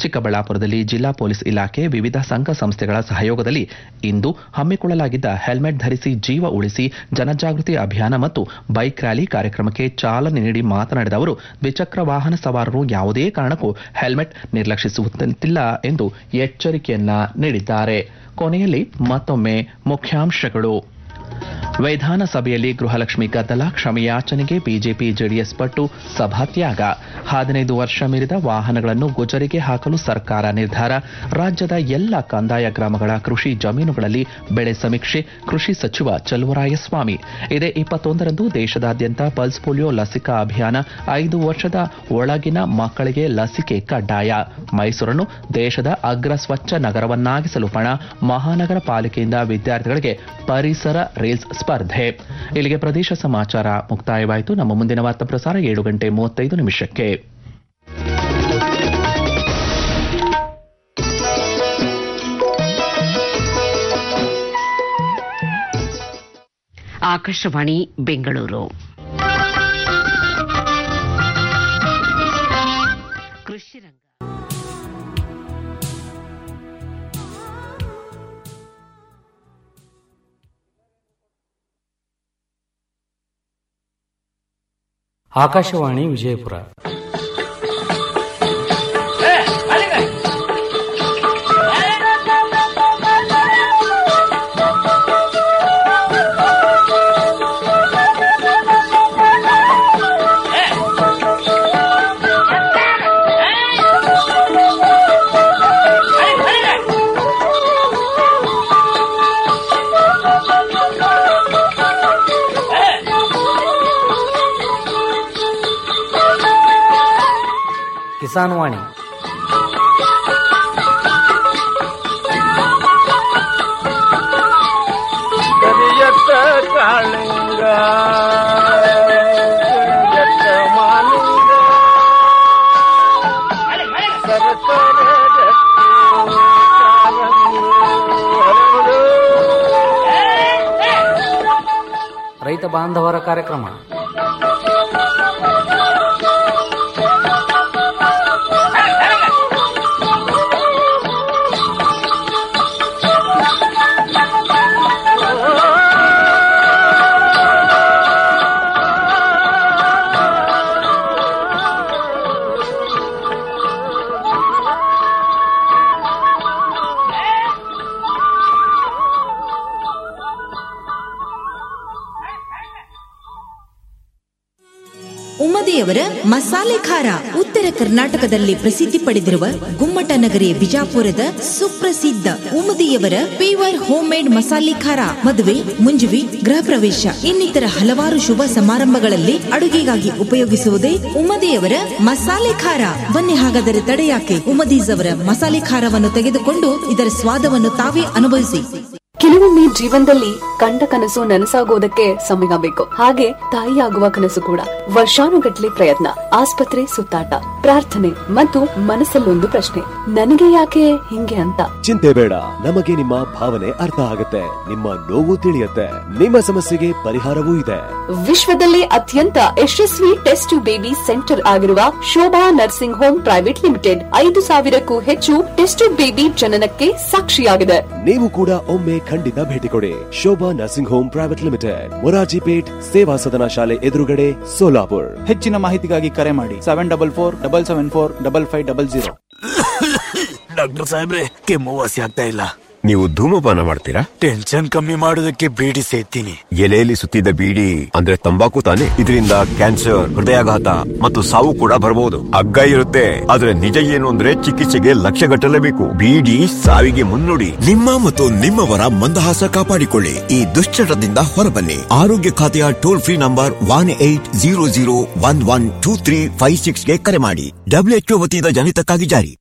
ಚಿಕ್ಕಬಳ್ಳಾಪುರದಲ್ಲಿ ಜಿಲ್ಲಾ ಪೊಲೀಸ್ ಇಲಾಖೆ ವಿವಿಧ ಸಂಘ ಸಂಸ್ಥೆಗಳ ಸಹಯೋಗದಲ್ಲಿ ಇಂದು ಹಮ್ಮಿಕೊಳ್ಳಲಾಗಿದ್ದ ಹೆಲ್ಮೆಟ್ ಧರಿಸಿ ಜೀವ ಉಳಿಸಿ ಜನಜಾಗೃತಿ ಅಭಿಯಾನ ಮತ್ತು ಬೈಕ್ ರ್ಯಾಲಿ ಕಾರ್ಯಕ್ರಮಕ್ಕೆ ಚಾಲನೆ ನೀಡಿ ಮಾತನಾಡಿದ ಅವರು ದ್ವಿಚಕ್ರ ವಾಹನ ಸವಾರರು ಯಾವುದೇ ಕಾರಣಕ್ಕೂ ಹೆಲ್ಮೆಟ್ ನಿರ್ಲಕ್ಷಿಸುವಂತಿಲ್ಲ ಎಂದು ಎಚ್ಚರಿಕೆಯನ್ನ ನೀಡಿದ್ದಾರೆ ಕೊನೆಯಲ್ಲಿ ಮತ್ತೊಮ್ಮೆ ಮುಖ್ಯಾಂಶಗಳು ವಿಧಾನಸಭೆಯಲ್ಲಿ ಗೃಹಲಕ್ಷ್ಮಿ ಗದ್ದಲ ಕ್ಷಮೆಯಾಚನೆಗೆ ಬಿಜೆಪಿ ಜೆಡಿಎಸ್ ಪಟ್ಟು ಸಭಾತ್ಯಾಗ ಹದಿನೈದು ವರ್ಷ ಮೀರಿದ ವಾಹನಗಳನ್ನು ಗುಜರಿಗೆ ಹಾಕಲು ಸರ್ಕಾರ ನಿರ್ಧಾರ ರಾಜ್ಯದ ಎಲ್ಲ ಕಂದಾಯ ಗ್ರಾಮಗಳ ಕೃಷಿ ಜಮೀನುಗಳಲ್ಲಿ ಬೆಳೆ ಸಮೀಕ್ಷೆ ಕೃಷಿ ಸಚಿವ ಚಲುವರಾಯಸ್ವಾಮಿ ಇದೇ ಇಪ್ಪತ್ತೊಂದರಂದು ದೇಶದಾದ್ಯಂತ ಪಲ್ಸ್ ಪೋಲಿಯೋ ಲಸಿಕಾ ಅಭಿಯಾನ ಐದು ವರ್ಷದ ಒಳಗಿನ ಮಕ್ಕಳಿಗೆ ಲಸಿಕೆ ಕಡ್ಡಾಯ ಮೈಸೂರನ್ನು ದೇಶದ ಅಗ್ರ ಸ್ವಚ್ಛ ನಗರವನ್ನಾಗಿಸಲು ಪಣ ಮಹಾನಗರ ಪಾಲಿಕೆಯಿಂದ ವಿದ್ಯಾರ್ಥಿಗಳಿಗೆ ಪರಿಸರ ರೀಲ್ಸ್ ಸ್ಪರ್ಧೆ ಇಲ್ಲಿಗೆ ಪ್ರದೇಶ ಸಮಾಚಾರ ಮುಕ್ತಾಯವಾಯಿತು ನಮ್ಮ ಮುಂದಿನ ವಾರ್ತಾ ಪ್ರಸಾರ ಏಳು ಗಂಟೆ ಮೂವತ್ತೈದು ನಿಮಿಷಕ್ಕೆ ಆಕಾಶವಾಣಿ ಬೆಂಗಳೂರು ಕೃಷಿ ರಂಗ ಆಕಾಶವಾಣಿ ವಿಜಯಪುರ ಕಿಸಾನ್ ವಾಣಿ ಕರಿಯತ್ತ ಕಾಳಿಂಗ ಕರಿಯತ್ತ ಮಾಲಿಂಗ ಸರಸರ ಗಟ್ಟಿ ಕಾಲಂಗು ಹರಡು. ರೈತ ಬಾಂಧವರ ಕಾರ್ಯಕ್ರಮ ಉಮ್ಮದಿಯವರ ಮಸಾಲೆ ಖಾರ ಉತ್ತರ ಕರ್ನಾಟಕದಲ್ಲಿ ಪ್ರಸಿದ್ಧಿ ಪಡೆದಿರುವ ಗುಮ್ಮಟ ನಗರಿ ಬಿಜಾಪುರದ ಸುಪ್ರಸಿದ್ಧ ಉಮ್ಮದಿಯವರ ಪೇವರ್ ಹೋಮ್ ಮೇಡ್ ಮಸಾಲೆ ಖಾರ ಮದುವೆ ಮುಂಜುವಿ ಗೃಹ ಪ್ರವೇಶ ಇನ್ನಿತರ ಹಲವಾರು ಶುಭ ಸಮಾರಂಭಗಳಲ್ಲಿ ಅಡುಗೆಗಾಗಿ ಉಪಯೋಗಿಸುವುದೇ ಉಮ್ಮದಿಯವರ ಮಸಾಲೆ ಖಾರ ಬನ್ನಿ ಹಾಗಾದರೆ ತಡೆಯಾಕೆ ಉಮ್ಮದೀಸ್ ಅವರ ಮಸಾಲೆ ಖಾರವನ್ನು ತೆಗೆದುಕೊಂಡು ಇದರ ಸ್ವಾದವನ್ನು ತಾವೇ ಅನುಭವಿಸಿ ಕೆಲವೊಮ್ಮೆ ಜೀವನದಲ್ಲಿ ಕಂಡ ಕನಸು ನನಸಾಗೋದಕ್ಕೆ ಸಮಯ ಬೇಕು ಹಾಗೆ ತಾಯಿಯಾಗುವ ಕನಸು ಕೂಡ ವರ್ಷಾನುಗಟ್ಲೆ ಪ್ರಯತ್ನ ಆಸ್ಪತ್ರೆ ಸುತ್ತಾಟ ಪ್ರಾರ್ಥನೆ ಮತ್ತು ಮನಸ್ಸಲ್ಲೊಂದು ಪ್ರಶ್ನೆ ನನಗೆ ಯಾಕೆ ಹಿಂಗೆ ಅಂತ ಚಿಂತೆ ಬೇಡ ನಮಗೆ ನಿಮ್ಮ ಭಾವನೆ ಅರ್ಥ ಆಗುತ್ತೆ ನಿಮ್ಮ ನೋವು ತಿಳಿಯುತ್ತೆ ನಿಮ್ಮ ಸಮಸ್ಯೆಗೆ ಪರಿಹಾರವೂ ಇದೆ ವಿಶ್ವದಲ್ಲೇ ಅತ್ಯಂತ ಯಶಸ್ವಿ ಟೆಸ್ಟ್ ಟು ಬೇಬಿ ಸೆಂಟರ್ ಆಗಿರುವ Shobha nursing home private limited ಐದು ಸಾವಿರಕ್ಕೂ ಹೆಚ್ಚು ಟೆಸ್ಟ್ ಟು ಬೇಬಿ ಜನನಕ್ಕೆ ಸಾಕ್ಷಿಯಾಗಿದೆ ನೀವು ಕೂಡ ಒಮ್ಮೆ ಖಂಡಿತ ಭೇಟಿ ಕೊಡಿ Shobha nursing home private limited Morarji Peth Seva Sadan ಶಾಲೆ ಎದುರುಗಡೆ ಸೋಲಾಪುರ್ ಹೆಚ್ಚಿನ ಮಾಹಿತಿಗಾಗಿ ಕರೆ ಮಾಡಿ seven double four double seven four double five double zero doctor ಸಾಹೇಬ್ರೆ ಕೆಮ್ಮು ವಾಸಿ ಆಗ್ತಾ ಇಲ್ಲ ನೀವು ಧೂಮಪಾನ ಮಾಡ್ತೀರಾ ಟೆನ್ಷನ್ ಕಮ್ಮಿ ಮಾಡೋದಕ್ಕೆ ಬೀಡಿ ಸೇತೀನಿ ಎಲೆಯಲ್ಲಿ ಸುತ್ತಿದ ಬೀಡಿ ಅಂದ್ರೆ ತಂಬಾಕು ತಾನೆ ಇದರಿಂದ ಕ್ಯಾನ್ಸರ್ ಹೃದಯಾಘಾತ ಮತ್ತು ಸಾವು ಕೂಡ ಬರಬಹುದು ಅಗ್ಗ ಇರುತ್ತೆ ಆದ್ರೆ ನಿಜ ಏನು ಅಂದ್ರೆ ಚಿಕಿತ್ಸೆಗೆ ಲಕ್ಷ ಗಟ್ಟಲೇಬೇಕು ಬೀಡಿ ಸಾವಿಗೆ ಮುನ್ನುಡಿ ನಿಮ್ಮ ಮತ್ತು ನಿಮ್ಮವರ ಮಂದಹಾಸ ಕಾಪಾಡಿಕೊಳ್ಳಿ ಈ ದುಶ್ಚಟದಿಂದ ಹೊರಬನ್ನಿ ಆರೋಗ್ಯ ಖಾತೆಯ toll free number one eight zero zero one one two three five ಸಿಕ್ಸ್ಗೆ ಕರೆ ಮಾಡಿ ಡಬ್ಲ್ಯೂಎಚ್ಒ ವತಿಯಿಂದ ಜನಿತಕ್ಕಾಗಿ ಜಾರಿ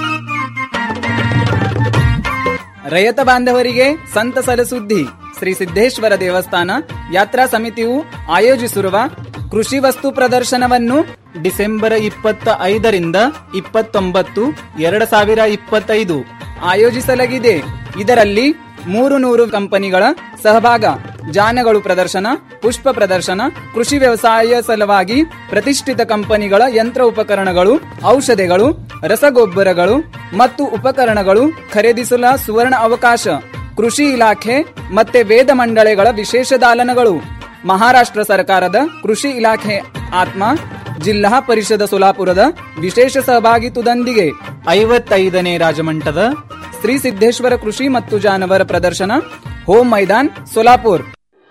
ರೈತ ಬಾಂಧವರಿಗೆ ಸಂತಸದ ಸುದ್ದಿ ಶ್ರೀ ಸಿದ್ದೇಶ್ವರ ದೇವಸ್ಥಾನ ಯಾತ್ರಾ ಸಮಿತಿಯು ಆಯೋಜಿಸಿರುವ ಕೃಷಿ ವಸ್ತು ಪ್ರದರ್ಶನವನ್ನು ಡಿಸೆಂಬರ್ ಇಪ್ಪತ್ತ ಐದರಿಂದ ಇಪ್ಪತ್ತೊಂಬತ್ತು ಎರಡು ಸಾವಿರ ಇಪ್ಪತ್ತೈದು ಆಯೋಜಿಸಲಾಗಿದೆ ಇದರಲ್ಲಿ ಮೂರು ನೂರು ಕಂಪನಿಗಳ ಸಹಭಾಗ ಜಾನಗಳು ಪ್ರದರ್ಶನ ಪುಷ್ಪ ಪ್ರದರ್ಶನ ಕೃಷಿ ವ್ಯವಸಾಯ ಸಲುವಾಗಿ ಪ್ರತಿಷ್ಠಿತ ಕಂಪನಿಗಳ ಯಂತ್ರ ಉಪಕರಣಗಳು ಔಷಧಿಗಳು ರಸಗೊಬ್ಬರಗಳು ಮತ್ತು ಉಪಕರಣಗಳು ಖರೀದಿಸಲು ಸುವರ್ಣ ಅವಕಾಶ ಕೃಷಿ ಇಲಾಖೆ ಮತ್ತೆ ವೇದ ಮಂಡಳಿಗಳ ವಿಶೇಷ ದಾಲನಗಳು ಮಹಾರಾಷ್ಟ್ರ ಸರ್ಕಾರದ ಕೃಷಿ ಇಲಾಖೆ ಆತ್ಮ ಜಿಲ್ಲಾ ಪರಿಷದ ಸೋಲಾಪುರದ ವಿಶೇಷ ಸಹಭಾಗಿತ್ವದೊಂದಿಗೆ ಐವತ್ತೈದನೇ ರಾಜಮಂಟದ ಶ್ರೀ ಸಿದ್ದೇಶ್ವರ ಕೃಷಿ ಮತ್ತು ಜಾನವರ ಪ್ರದರ್ಶನ home Maidan Solapur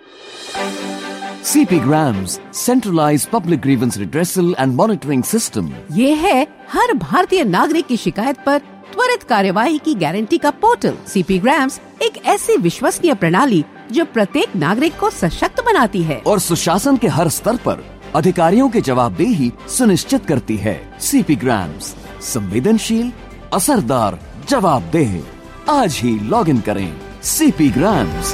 CP Grams, centralized public grievance redressal and monitoring system. ये है हर भारतीय नागरिक की शिकायत पर त्वरित कार्यवाही की गारंटी का पोर्टल सीपी ग्राम्स एक ऐसी विश्वसनीय प्रणाली जो प्रत्येक नागरिक को सशक्त बनाती है और सुशासन के हर स्तर पर अधिकारियों की जवाबदेही सुनिश्चित करती है सीपी ग्राम्स संवेदनशील असरदार जवाबदेह आज ही लॉग इन करें सीपी ग्राम्स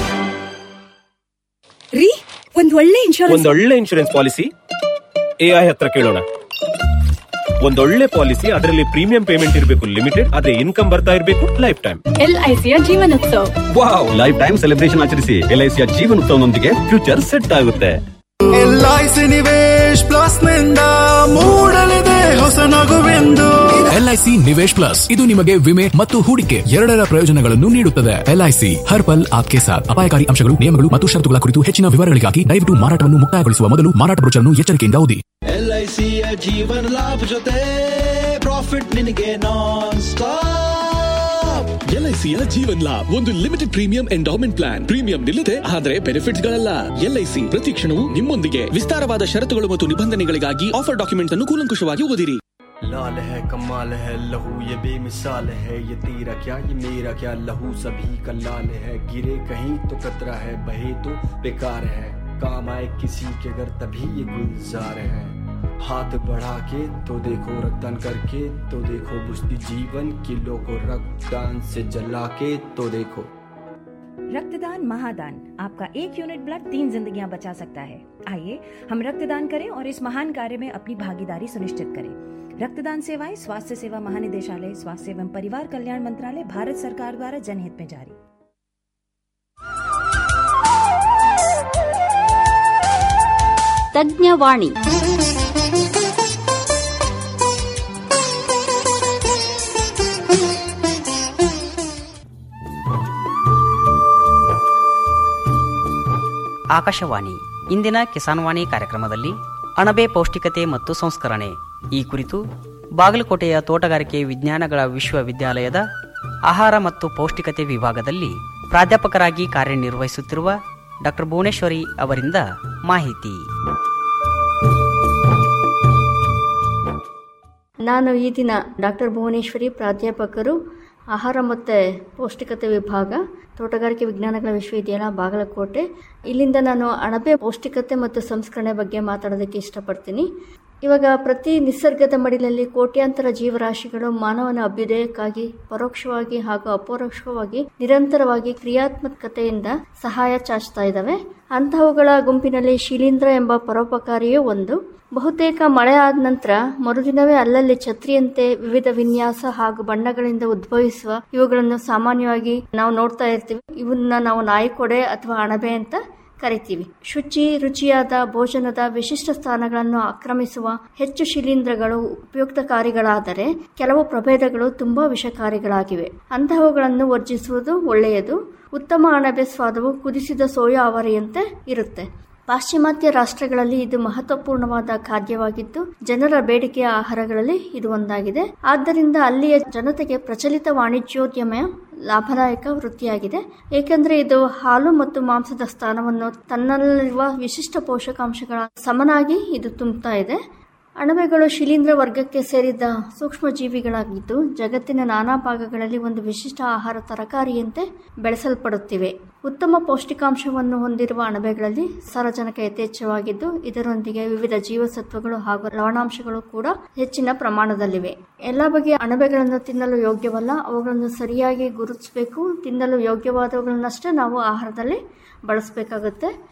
ರೀ ಒಂದ್ ಒಳ್ಳೆ ಇನ್ಶೂರೆನ್ಸ್ ಒಂದೊಳ್ಳೆ ಇನ್ಶೂರೆನ್ಸ್ ಪಾಲಿಸಿ ಎಐ ಹತ್ರ ಕೇಳೋಣ ಒಂದೊಳ್ಳೆ ಪಾಲಿಸಿ ಅದರಲ್ಲಿ ಪ್ರೀಮಿಯಂ ಪೇಮೆಂಟ್ ಇರಬೇಕು ಲಿಮಿಟೆಡ್ ಆದ್ರೆ ಇನ್ಕಮ್ ಬರ್ತಾ ಇರಬೇಕು ಲೈಫ್ ಟೈಮ್ ಎಲ್ಐಸಿಯ ಜೀವನೋತ್ಸವ ವಾವ್ ಲೈಫ್ ಟೈಮ್ ಸೆಲೆಬ್ರೇಷನ್ ಆಚರಿಸಿ ಎಲ್ಐಸಿಯ ಜೀವನೋತ್ಸವನೊಂದಿಗೆ ಫ್ಯೂಚರ್ ಸೆಟ್ ಆಗುತ್ತೆ ಎಲ್ಐಸಿ ನಿವೇಶ್ ಪ್ಲಸ್ ನಿಂದ ಮೂಡಲಿದೆ ಹೊಸ ನಗುವೆಂದು ಎಲ್ಐಸಿ ನಿವೇಶ್ ಪ್ಲಸ್ ಇದು ನಿಮಗೆ ವಿಮೆ ಮತ್ತು ಹೂಡಿಕೆ ಎರಡರ ಪ್ರಯೋಜನಗಳನ್ನು ನೀಡುತ್ತದೆ ಎಲ್ಐಸಿ ಹರ್ ಪಲ್ ಆಪ್ಕೆ ಸಾಥ್ ಅಪಾಯಕಾರಿ ಅಂಶಗಳು ನಿಯಮಗಳು ಮತ್ತು ಷರತ್ತುಗಳ ಕುರಿತು ಹೆಚ್ಚಿನ ವಿವರಗಳಿಗಾಗಿ ದಯವಿಟ್ಟು ಮಾರಾಟವನ್ನು ಮುಕ್ತಾಯಗೊಳಿಸುವ ಮೊದಲು ಮಾರಾಟ ಬ್ರೋಚರ್ನ್ನು ಎಚ್ಚರಿಕೆಯಿಂದ ಓದಿ ಎಲ್ಐಸಿಯ ಜೀವನ ಲಾಭ ಜೊತೆ ಪ್ರಾಫಿಟ್ ನಿನಗೆ ನಾನ್ ಸ್ಟಾಪ್ ಎಲ್ಐಸಿಯ ಜೀವನ್ ಲಾಭ್ ಒಂದು limited premium endowment plan premium ನಿಲ್ಲದೆ ಆದರೆ ಬೆನಿಫಿಟ್ಸ್ ಗಳಲ್ಲ ಎಲ್ಐಸಿ ಪ್ರತಿ ಕ್ಷಣವೂ ನಿಮ್ಮೊಂದಿಗೆ ವಿಸ್ತಾರವಾದ ಷರತ್ತುಗಳು ಮತ್ತು ನಿಬಂಧನೆಗಳಿಗಾಗಿ ಆಫರ್ ಡಾಕ್ಯುಮೆಂಟ್ ಅನ್ನು ಕೂಲಂಕುಷವಾಗಿ ಓದಿರಿ लाल है कमाल है लहू ये बेमिसाल है ये तेरा क्या ये मेरा क्या लहू सभी का लाल है गिरे कहीं तो कतरा है बहे तो बेकार है काम आए किसी के घर तभी ये गुलजार है हाथ बढ़ा के तो देखो रक्तदान करके तो देखो बुझती जीवन किलो को रक्तदान से जला के तो देखो रक्तदान महादान आपका एक यूनिट ब्लड तीन जिंदगियां बचा सकता है आइए हम रक्तदान करें और इस महान कार्य में अपनी भागीदारी सुनिश्चित करें रक्तदान सेवाएं स्वास्थ्य सेवा महानिदेशालय स्वास्थ्य एवं परिवार कल्याण मंत्रालय भारत सरकार द्वारा जनहित में जारी ತಜ್ಞವಾಣಿ ಆಕಾಶವಾಣಿ ಇಂದಿನ ಕಿಸಾನ್ವಾಣಿ ಕಾರ್ಯಕ್ರಮದಲ್ಲಿ ಅಣಬೆ ಪೌಷ್ಟಿಕತೆ ಮತ್ತು ಸಂಸ್ಕರಣೆ ಈ ಕುರಿತು ಬಾಗಲಕೋಟೆಯ ತೋಟಗಾರಿಕೆ ವಿಜ್ಞಾನಗಳ ವಿಶ್ವವಿದ್ಯಾಲಯದ ಆಹಾರ ಮತ್ತು ಪೌಷ್ಟಿಕತೆ ವಿಭಾಗದಲ್ಲಿ ಪ್ರಾಧ್ಯಾಪಕರಾಗಿ ಕಾರ್ಯನಿರ್ವಹಿಸುತ್ತಿರುವ ಡಾಕ್ಟರ್ ಭುವನೇಶ್ವರಿ ಅವರಿಂದ ಮಾಹಿತಿ ನಾನು ಈ ದಿನ ಡಾಕ್ಟರ್ ಭುವನೇಶ್ವರಿ ಪ್ರಾಧ್ಯಾಪಕರು ಆಹಾರ ಮತ್ತು ಪೌಷ್ಟಿಕತೆ ವಿಭಾಗ ತೋಟಗಾರಿಕೆ ವಿಜ್ಞಾನಗಳ ವಿಶ್ವವಿದ್ಯಾಲಯ ಬಾಗಲಕೋಟೆ ಇಲ್ಲಿಂದ ನಾನು ಅಣಬೆ ಪೌಷ್ಟಿಕತೆ ಮತ್ತು ಸಂಸ್ಕರಣೆ ಬಗ್ಗೆ ಮಾತಾಡೋದಕ್ಕೆ ಇಷ್ಟಪಡ್ತೀನಿ ಇವಾಗ ಪ್ರತಿ ನಿಸರ್ಗದ ಮಡಿಲಲ್ಲಿ ಕೋಟ್ಯಾಂತರ ಜೀವರಾಶಿಗಳು ಮಾನವನ ಅಭ್ಯುದಯಕ್ಕಾಗಿ ಪರೋಕ್ಷವಾಗಿ ಹಾಗೂ ಅಪರೋಕ್ಷವಾಗಿ ನಿರಂತರವಾಗಿ ಕ್ರಿಯಾತ್ಮಕತೆಯಿಂದ ಸಹಾಯ ಚಾಚ್ತಾ ಇದ್ದಾವೆ ಅಂತಹವುಗಳ ಗುಂಪಿನಲ್ಲಿ ಶಿಲೀಂಧ್ರ ಎಂಬ ಪರೋಪಕಾರಿಯೂ ಒಂದು ಬಹುತೇಕ ಮಳೆ ಆದ ನಂತರ ಮರುದಿನವೇ ಅಲ್ಲಲ್ಲಿ ಛತ್ರಿಯಂತೆ ವಿವಿಧ ವಿನ್ಯಾಸ ಹಾಗೂ ಬಣ್ಣಗಳಿಂದ ಉದ್ಭವಿಸುವ ಇವುಗಳನ್ನು ಸಾಮಾನ್ಯವಾಗಿ ನಾವು ನೋಡ್ತಾ ಇರ್ತೀವಿ ಇವನ್ನ ನಾವು ನಾಯಿಕೊಡೆ ಅಥವಾ ಅಣಬೆ ಅಂತ ಕರಿತೀವಿ ಶುಚಿ ರುಚಿಯಾದ ಭೋಜನದ ವಿಶಿಷ್ಟ ಸ್ಥಾನಗಳನ್ನು ಆಕ್ರಮಿಸುವ ಹೆಚ್ಚು ಶಿಲೀಂಧ್ರಗಳು ಉಪಯುಕ್ತಕಾರಿಗಳಾದರೆ ಕೆಲವು ಪ್ರಭೇದಗಳು ತುಂಬಾ ವಿಷಕಾರಿಗಳಾಗಿವೆ ಅಂತಹವುಗಳನ್ನು ವರ್ಜಿಸುವುದು ಒಳ್ಳೆಯದು ಉತ್ತಮ ಅಣಬೆ ಸ್ವಾದವು ಕುದಿಸಿದ ಸೋಯಾ ಅವರಿಯಂತೆ ಇರುತ್ತೆ ಪಾಶ್ಚಿಮಾತ್ಯ ರಾಷ್ಟ್ರಗಳಲ್ಲಿ ಇದು ಮಹತ್ವಪೂರ್ಣವಾದ ಖಾದ್ಯವಾಗಿದ್ದು ಜನರ ಬೇಡಿಕೆಯ ಆಹಾರಗಳಲ್ಲಿ ಇದು ಒಂದಾಗಿದೆ ಆದ್ದರಿಂದ ಅಲ್ಲಿಯ ಜನತೆಗೆ ಪ್ರಚಲಿತ ವಾಣಿಜ್ಯೋದ್ಯಮ ಲಾಭದಾಯಕ ವೃತ್ತಿಯಾಗಿದೆ ಏಕೆಂದರೆ ಇದು ಹಾಲು ಮತ್ತು ಮಾಂಸದ ಸ್ಥಾನವನ್ನು ತನ್ನಲ್ಲಿರುವ ವಿಶಿಷ್ಟ ಪೋಷಕಾಂಶಗಳ ಸಮನಾಗಿ ಇದು ತುಂಬುತ್ತಾ ಇದೆ ಅಣಬೆಗಳು ಶಿಲೀಂಧ್ರ ವರ್ಗಕ್ಕೆ ಸೇರಿದ ಸೂಕ್ಷ್ಮ ಜೀವಿಗಳಾಗಿದ್ದು ಜಗತ್ತಿನ ನಾನಾ ಭಾಗಗಳಲ್ಲಿ ಒಂದು ವಿಶಿಷ್ಟ ಆಹಾರ ತರಕಾರಿಯಂತೆ ಬೆಳೆಸಲ್ಪಡುತ್ತಿವೆ ಉತ್ತಮ ಪೌಷ್ಟಿಕಾಂಶವನ್ನು ಹೊಂದಿರುವ ಅಣಬೆಗಳಲ್ಲಿ ಸಾರಜನಕ ಯಥೇಚ್ಛವಾಗಿದ್ದು ಇದರೊಂದಿಗೆ ವಿವಿಧ ಜೀವಸತ್ವಗಳು ಹಾಗೂ ಲವಣಾಂಶಗಳು ಕೂಡ ಹೆಚ್ಚಿನ ಪ್ರಮಾಣದಲ್ಲಿವೆ ಎಲ್ಲ ಬಗೆಯ ಅಣಬೆಗಳನ್ನು ತಿನ್ನಲು ಯೋಗ್ಯವಲ್ಲ ಅವುಗಳನ್ನು ಸರಿಯಾಗಿ ಗುರುತಿಸಬೇಕು ತಿನ್ನಲು ಯೋಗ್ಯವಾದವುಗಳನ್ನಷ್ಟೇ ನಾವು ಆಹಾರದಲ್ಲಿ ಬಳಸಬೇಕಾಗುತ್ತೆ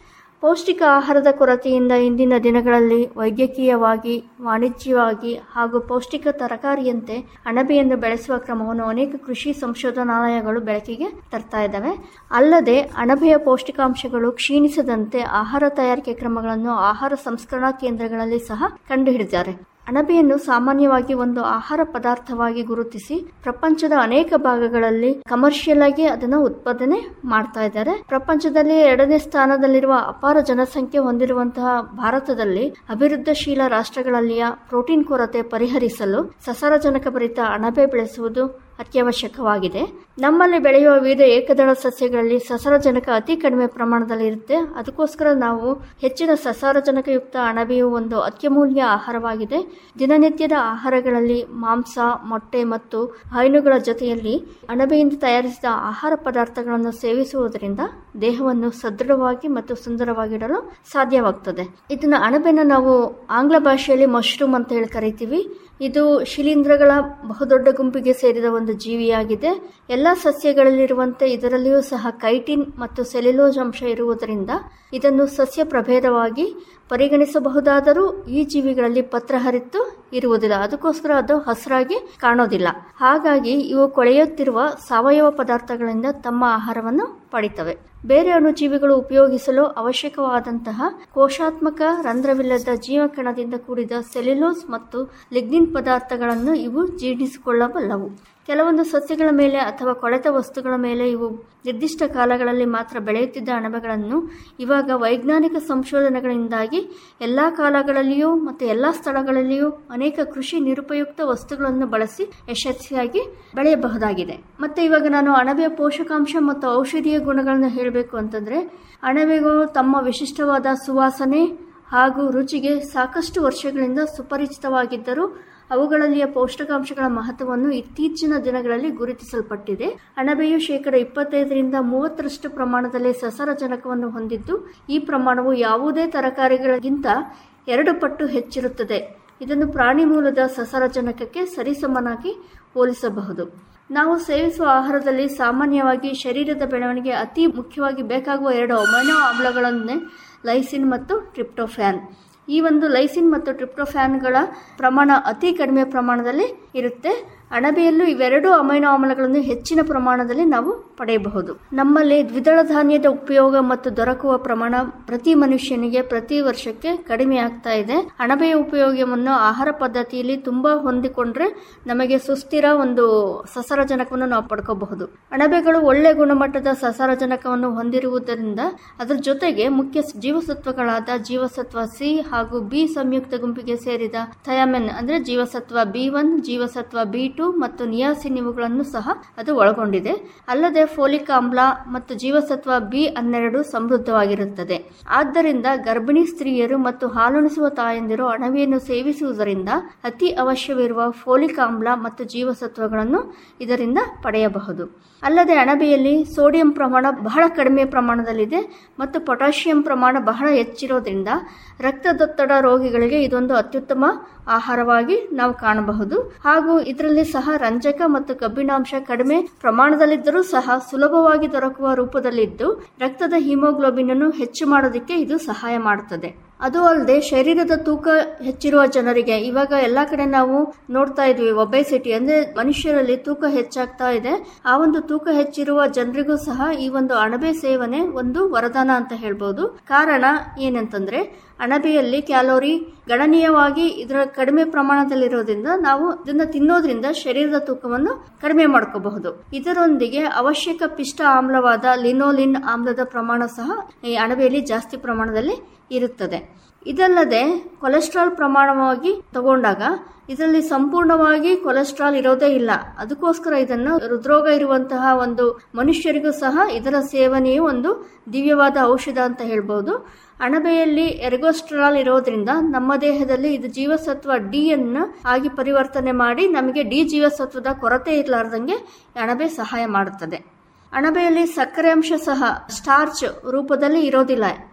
ಪೌಷ್ಟಿಕ ಆಹಾರದ ಕೊರತೆಯಿಂದ ಇಂದಿನ ದಿನಗಳಲ್ಲಿ ವೈದ್ಯಕೀಯವಾಗಿ ವಾಣಿಜ್ಯವಾಗಿ ಹಾಗೂ ಪೌಷ್ಟಿಕ ತರಕಾರಿಯಂತೆ ಅಣಬೆಯನ್ನು ಬೆಳೆಸುವ ಕ್ರಮವನ್ನು ಅನೇಕ ಕೃಷಿ ಸಂಶೋಧನಾಲಯಗಳು ಬೆಳಕಿಗೆ ತರ್ತಾ ಇದ್ದಾವೆ ಅಲ್ಲದೆ ಅಣಬೆಯ ಪೌಷ್ಟಿಕಾಂಶಗಳು ಕ್ಷೀಣಿಸದಂತೆ ಆಹಾರ ತಯಾರಿಕೆ ಕ್ರಮಗಳನ್ನು ಆಹಾರ ಸಂಸ್ಕರಣಾ ಕೇಂದ್ರಗಳಲ್ಲಿ ಸಹ ಕಂಡುಹಿಡಿದಿದ್ದಾರೆ ಅಣಬೆಯನ್ನು ಸಾಮಾನ್ಯವಾಗಿ ಒಂದು ಆಹಾರ ಪದಾರ್ಥವಾಗಿ ಗುರುತಿಸಿ ಪ್ರಪಂಚದ ಅನೇಕ ಭಾಗಗಳಲ್ಲಿ ಕಮರ್ಷಿಯಲ್ ಆಗಿ ಅದನ್ನು ಉತ್ಪಾದನೆ ಮಾಡ್ತಾ ಇದ್ದಾರೆ ಪ್ರಪಂಚದಲ್ಲಿ ಎರಡನೇ ಸ್ಥಾನದಲ್ಲಿರುವ ಅಪಾರ ಜನಸಂಖ್ಯೆ ಹೊಂದಿರುವಂತಹ ಭಾರತದಲ್ಲಿ ಅಭಿವೃದ್ಧಿಶೀಲ ರಾಷ್ಟ್ರಗಳಲ್ಲಿಯ ಪ್ರೋಟೀನ್ ಕೊರತೆ ಪರಿಹರಿಸಲು ಸಸಾರಜನಕ ಭರಿತ ಅಣಬೆ ಬೆಳೆಸುವುದು ಅತ್ಯವಶ್ಯಕವಾಗಿದೆ ನಮ್ಮಲ್ಲಿ ಬೆಳೆಯುವ ವಿವಿಧ ಏಕದಳ ಸಸ್ಯಗಳಲ್ಲಿ ಸಸಾರಜನಕ ಅತಿ ಕಡಿಮೆ ಪ್ರಮಾಣದಲ್ಲಿ ಇರುತ್ತೆ ಅದಕ್ಕೋಸ್ಕರ ನಾವು ಹೆಚ್ಚಿನ ಸಸಾರಜನಕಯುಕ್ತ ಅಣಬೆಯು ಒಂದು ಅತ್ಯಮೂಲ್ಯ ಆಹಾರವಾಗಿದೆ ದಿನನಿತ್ಯದ ಆಹಾರಗಳಲ್ಲಿ ಮಾಂಸ ಮೊಟ್ಟೆ ಮತ್ತು ಹೈನುಗಳ ಜೊತೆಯಲ್ಲಿ ಅಣಬೆಯಿಂದ ತಯಾರಿಸಿದ ಆಹಾರ ಪದಾರ್ಥಗಳನ್ನು ಸೇವಿಸುವುದರಿಂದ ದೇಹವನ್ನು ಸದೃಢವಾಗಿ ಮತ್ತು ಸುಂದರವಾಗಿಡಲು ಸಾಧ್ಯವಾಗ್ತದೆ ಇದನ್ನ ಅಣಬೆನ ನಾವು ಆಂಗ್ಲ ಭಾಷೆಯಲ್ಲಿ ಮಶ್ರೂಮ್ ಅಂತ ಹೇಳಿ ಕರಿತೀವಿ ಇದು ಶಿಲೀಂಧ್ರಗಳ ಬಹುದೊಡ್ಡ ಗುಂಪಿಗೆ ಸೇರಿದ ಒಂದು ಜೀವಿಯಾಗಿದೆ ಎಲ್ಲ ಸಸ್ಯಗಳಲ್ಲಿರುವಂತೆ ಇದರಲ್ಲಿಯೂ ಸಹ ಕೈಟಿನ್ ಮತ್ತು ಸೆಲ್ಯುಲೋಸ್ ಅಂಶ ಇರುವುದರಿಂದ ಇದನ್ನು ಸಸ್ಯ ಪ್ರಭೇದವಾಗಿ ಪರಿಗಣಿಸಬಹುದಾದರೂ ಈ ಜೀವಿಗಳಲ್ಲಿ ಪತ್ರ ಹರಿತ್ತು ಇರುವುದಿಲ್ಲ ಅದಕ್ಕೋಸ್ಕರ ಅದು ಹಸಿರಾಗಿ ಕಾಣೋದಿಲ್ಲ ಹಾಗಾಗಿ ಇವು ಕೊಳೆಯುತ್ತಿರುವ ಸಾವಯವ ಪದಾರ್ಥಗಳಿಂದ ತಮ್ಮ ಆಹಾರವನ್ನು ಪಡಿತವೆ ಬೇರೆ ಅಣುಜೀವಿಗಳು ಉಪಯೋಗಿಸಲು ಅವಶ್ಯಕವಾದಂತಹ ಕೋಶಾತ್ಮಕ ರಂಧ್ರವಿಲ್ಲದ ಜೀವಕಣದಿಂದ ಕೂಡಿದ ಸೆಲ್ಯುಲೋಸ್ ಮತ್ತು ಲಿಗ್ನಿನ್ ಪದಾರ್ಥಗಳನ್ನು ಇವು ಜೀರ್ಣಿಸಿಕೊಳ್ಳಬಲ್ಲವು ಕೆಲವೊಂದು ಸಸ್ಯಗಳ ಮೇಲೆ ಅಥವಾ ಕೊಳೆತ ವಸ್ತುಗಳ ಮೇಲೆ ಇವು ನಿರ್ದಿಷ್ಟ ಕಾಲಗಳಲ್ಲಿ ಮಾತ್ರ ಬೆಳೆಯುತ್ತಿದ್ದ ಅಣಬೆಗಳನ್ನು ಇವಾಗ ವೈಜ್ಞಾನಿಕ ಸಂಶೋಧನೆಗಳಿಂದಾಗಿ ಎಲ್ಲ ಕಾಲಗಳಲ್ಲಿಯೂ ಮತ್ತು ಎಲ್ಲ ಸ್ಥಳಗಳಲ್ಲಿಯೂ ಅನೇಕ ಕೃಷಿ ನಿರುಪಯುಕ್ತ ವಸ್ತುಗಳನ್ನು ಬಳಸಿ ಯಶಸ್ವಿಯಾಗಿ ಬೆಳೆಯಬಹುದಾಗಿದೆ ಮತ್ತೆ ಇವಾಗ ನಾನು ಅಣಬೆಯ ಪೋಷಕಾಂಶ ಮತ್ತು ಔಷಧೀಯ ಗುಣಗಳನ್ನು ಹೇಳಬೇಕು ಅಂತಂದ್ರೆ ಅಣಬೆಗಳು ತಮ್ಮ ವಿಶಿಷ್ಟವಾದ ಸುವಾಸನೆ ಹಾಗೂ ರುಚಿಗೆ ಸಾಕಷ್ಟು ವರ್ಷಗಳಿಂದ ಸುಪರಿಚಿತವಾಗಿದ್ದರೂ ಅವುಗಳಲ್ಲಿಯ ಪೌಷ್ಟಿಕಾಂಶಗಳ ಮಹತ್ವವನ್ನು ಇತ್ತೀಚಿನ ದಿನಗಳಲ್ಲಿ ಗುರುತಿಸಲ್ಪಟ್ಟಿದೆ ಅಣಬೆಯು ಶೇಕಡ ಇಪ್ಪತ್ತೈದರಿಂದ ಮೂವತ್ತರಷ್ಟು ಪ್ರಮಾಣದಲ್ಲಿ ಸಸಾರಜನಕವನ್ನು ಹೊಂದಿದ್ದು ಈ ಪ್ರಮಾಣವು ಯಾವುದೇ ತರಕಾರಿಗಳಿಗಿಂತ ಎರಡು ಪಟ್ಟು ಹೆಚ್ಚಿರುತ್ತದೆ ಇದನ್ನು ಪ್ರಾಣಿ ಮೂಲದ ಸಸಾರಜನಕಕ್ಕೆ ಸರಿಸಮನಾಗಿ ಹೋಲಿಸಬಹುದು ನಾವು ಸೇವಿಸುವ ಆಹಾರದಲ್ಲಿ ಸಾಮಾನ್ಯವಾಗಿ ಶರೀರದ ಬೆಳವಣಿಗೆ ಅತಿ ಮುಖ್ಯವಾಗಿ ಬೇಕಾಗುವ ಎರಡು ಅಮೈನೋ ಆಮ್ಲಗಳನ್ನೇ ಲೈಸಿನ್ ಮತ್ತು ಟ್ರಿಪ್ಟೋಫ್ಯಾನ್ ಈ ಒಂದು ಲೈಸಿನ್ ಮತ್ತು ಟ್ರಿಪ್ಟೋಫ್ಯಾನ್ಗಳ ಪ್ರಮಾಣ ಅತಿ ಕಡಿಮೆ ಪ್ರಮಾಣದಲ್ಲಿ ಇರುತ್ತೆ ಅಣಬೆಯಲ್ಲೂ ಇವೆರಡು ಅಮೈನೋ ಆಮ್ಲಗಳನ್ನು ಹೆಚ್ಚಿನ ಪ್ರಮಾಣದಲ್ಲಿ ನಾವು ಪಡೆಯಬಹುದು ನಮ್ಮಲ್ಲಿ ದ್ವಿದಳ ಧಾನ್ಯದ ಉಪಯೋಗ ಮತ್ತು ದೊರಕುವ ಪ್ರಮಾಣ ಪ್ರತಿ ಮನುಷ್ಯನಿಗೆ ಪ್ರತಿ ವರ್ಷಕ್ಕೆ ಕಡಿಮೆ ಆಗ್ತಾ ಇದೆ ಅಣಬೆಯ ಉಪಯೋಗವನ್ನು ಆಹಾರ ಪದ್ಧತಿಯಲ್ಲಿ ತುಂಬಾ ಹೊಂದಿಕೊಂಡ್ರೆ ನಮಗೆ ಸುಸ್ಥಿರ ಒಂದು ಸಸಾರಜನಕವನ್ನು ನಾವು ಪಡ್ಕೋಬಹುದು ಅಣಬೆಗಳು ಒಳ್ಳೆ ಗುಣಮಟ್ಟದ ಸಸಾರಜನಕವನ್ನು ಹೊಂದಿರುವುದರಿಂದ ಅದರ ಜೊತೆಗೆ ಮುಖ್ಯ ಜೀವಸತ್ವಗಳಾದ ಜೀವಸತ್ವ ಸಿ ಹಾಗೂ ಬಿ ಸಂಯುಕ್ತ ಗುಂಪಿಗೆ ಸೇರಿದ ಥಯಾಮೆನ್ ಅಂದ್ರೆ ಜೀವಸತ್ವ ಬಿ ಒನ್ ಜೀವಸತ್ವ ಬಿ ಟು ಮತ್ತು ನಿಯಾಸಿನ್ ಇವುಗಳನ್ನು ಸಹ ಅದು ಒಳಗೊಂಡಿದೆ ಅಲ್ಲದೆ ಫೋಲಿಕ್ ಆಮ್ಲ ಮತ್ತು ಜೀವಸತ್ವ ಬಿ ಹನ್ನೆರಡು ಸಮೃದ್ಧವಾಗಿರುತ್ತದೆ ಆದ್ದರಿಂದ ಗರ್ಭಿಣಿ ಸ್ತ್ರೀಯರು ಮತ್ತು ಹಾಲುಣಿಸುವ ತಾಯಂದಿರು ಅಣಬೆಯನ್ನು ಸೇವಿಸುವುದರಿಂದ ಅತಿ ಅವಶ್ಯವಿರುವ ಫೋಲಿಕ್ ಆಮ್ಲ ಮತ್ತು ಜೀವಸತ್ವಗಳನ್ನು ಇದರಿಂದ ಪಡೆಯಬಹುದು ಅಲ್ಲದೆ ಅಣಬೆಯಲ್ಲಿ ಸೋಡಿಯಂ ಪ್ರಮಾಣ ಬಹಳ ಕಡಿಮೆ ಪ್ರಮಾಣದಲ್ಲಿದೆ ಮತ್ತು ಪೊಟ್ಯಾಷಿಯಂ ಪ್ರಮಾಣ ಬಹಳ ಹೆಚ್ಚಿರೋದ್ರಿಂದ ರಕ್ತದೊತ್ತಡ ರೋಗಿಗಳಿಗೆ ಇದೊಂದು ಅತ್ಯುತ್ತಮ ಆಹಾರವಾಗಿ ನಾವು ಕಾಣಬಹುದು ಹಾಗೂ ಇದರಲ್ಲಿ ಸಹ ರಂಜಕ ಮತ್ತು ಕಬ್ಬಿಣಾಂಶ ಕಡಿಮೆ ಪ್ರಮಾಣದಲ್ಲಿದ್ದರೂ ಸಹ ಸುಲಭವಾಗಿ ದೊರಕುವ ರೂಪದಲ್ಲಿದ್ದು ರಕ್ತದ ಹಿಮೋಗ್ಲೋಬಿನ್ ಅನ್ನು ಹೆಚ್ಚು ಮಾಡೋದಕ್ಕೆ ಇದು ಸಹಾಯ ಮಾಡುತ್ತದೆ ಅದು ಅಲ್ಲದೆ ಶರೀರದ ತೂಕ ಹೆಚ್ಚಿರುವ ಜನರಿಗೆ ಇವಾಗ ಎಲ್ಲಾ ಕಡೆ ನಾವು ನೋಡ್ತಾ ಇದ್ವಿ ಒಬೆಸಿಟಿ ಅಂದ್ರೆ ಮನುಷ್ಯರಲ್ಲಿ ತೂಕ ಹೆಚ್ಚಾಗ್ತಾ ಇದೆ ಆ ಒಂದು ತೂಕ ಹೆಚ್ಚಿರುವ ಜನರಿಗೂ ಸಹ ಈ ಒಂದು ಅಣಬೆ ಸೇವನೆ ಒಂದು ವರದಾನ ಅಂತ ಹೇಳ್ಬೋದು ಕಾರಣ ಏನಂತಂದ್ರೆ ಅಣಬೆಯಲ್ಲಿ ಕ್ಯಾಲೋರಿ ಗಣನೀಯವಾಗಿ ಇದರ ಕಡಿಮೆ ಪ್ರಮಾಣದಲ್ಲಿರೋದ್ರಿಂದ ನಾವು ಇದನ್ನ ತಿನ್ನೋದ್ರಿಂದ ಶರೀರದ ತೂಕವನ್ನು ಕಡಿಮೆ ಮಾಡ್ಕೋಬಹುದು ಇದರೊಂದಿಗೆ ಅವಶ್ಯಕ ಪಿಷ್ಟ ಆಮ್ಲವಾದ ಲಿನೋಲಿನ್ ಆಮ್ಲದ ಪ್ರಮಾಣ ಸಹ ಈ ಅಣಬೆಯಲ್ಲಿ ಜಾಸ್ತಿ ಪ್ರಮಾಣದಲ್ಲಿ ಇರುತ್ತದೆ ಇದಲ್ಲದೆ ಕೊಲೆಸ್ಟ್ರಾಲ್ ಪ್ರಮಾಣವಾಗಿ ತಗೊಂಡಾಗ ಇದರಲ್ಲಿ ಸಂಪೂರ್ಣವಾಗಿ ಕೊಲೆಸ್ಟ್ರಾಲ್ ಇರೋದೇ ಇಲ್ಲ ಅದಕ್ಕೋಸ್ಕರ ಇದನ್ನು ಹೃದ್ರೋಗ ಇರುವಂತಹ ಒಂದು ಮನುಷ್ಯರಿಗೂ ಸಹ ಇದರ ಸೇವನೆಯು ಒಂದು ದಿವ್ಯವಾದ ಔಷಧ ಅಂತ ಹೇಳ್ಬೋದು ಅಣಬೆಯಲ್ಲಿ ಎರ್ಗೋಸ್ಟ್ರಾಲ್ ಇರೋದ್ರಿಂದ ನಮ್ಮ ದೇಹದಲ್ಲಿ ಇದು ಜೀವಸತ್ವ ಡಿ ಅನ್ನು ಆಗಿ ಪರಿವರ್ತನೆ ಮಾಡಿ ನಮಗೆ ಡಿ ಜೀವಸತ್ವದ ಕೊರತೆ ಇರಲಾರ್ದಂಗೆ ಅಣಬೆ ಸಹಾಯ ಮಾಡುತ್ತದೆ ಅಣಬೆಯಲ್ಲಿ ಸಕ್ಕರೆ ಅಂಶ ಸಹ ಸ್ಟಾರ್ಚ್ ರೂಪದಲ್ಲಿ ಇರೋದಿಲ್ಲ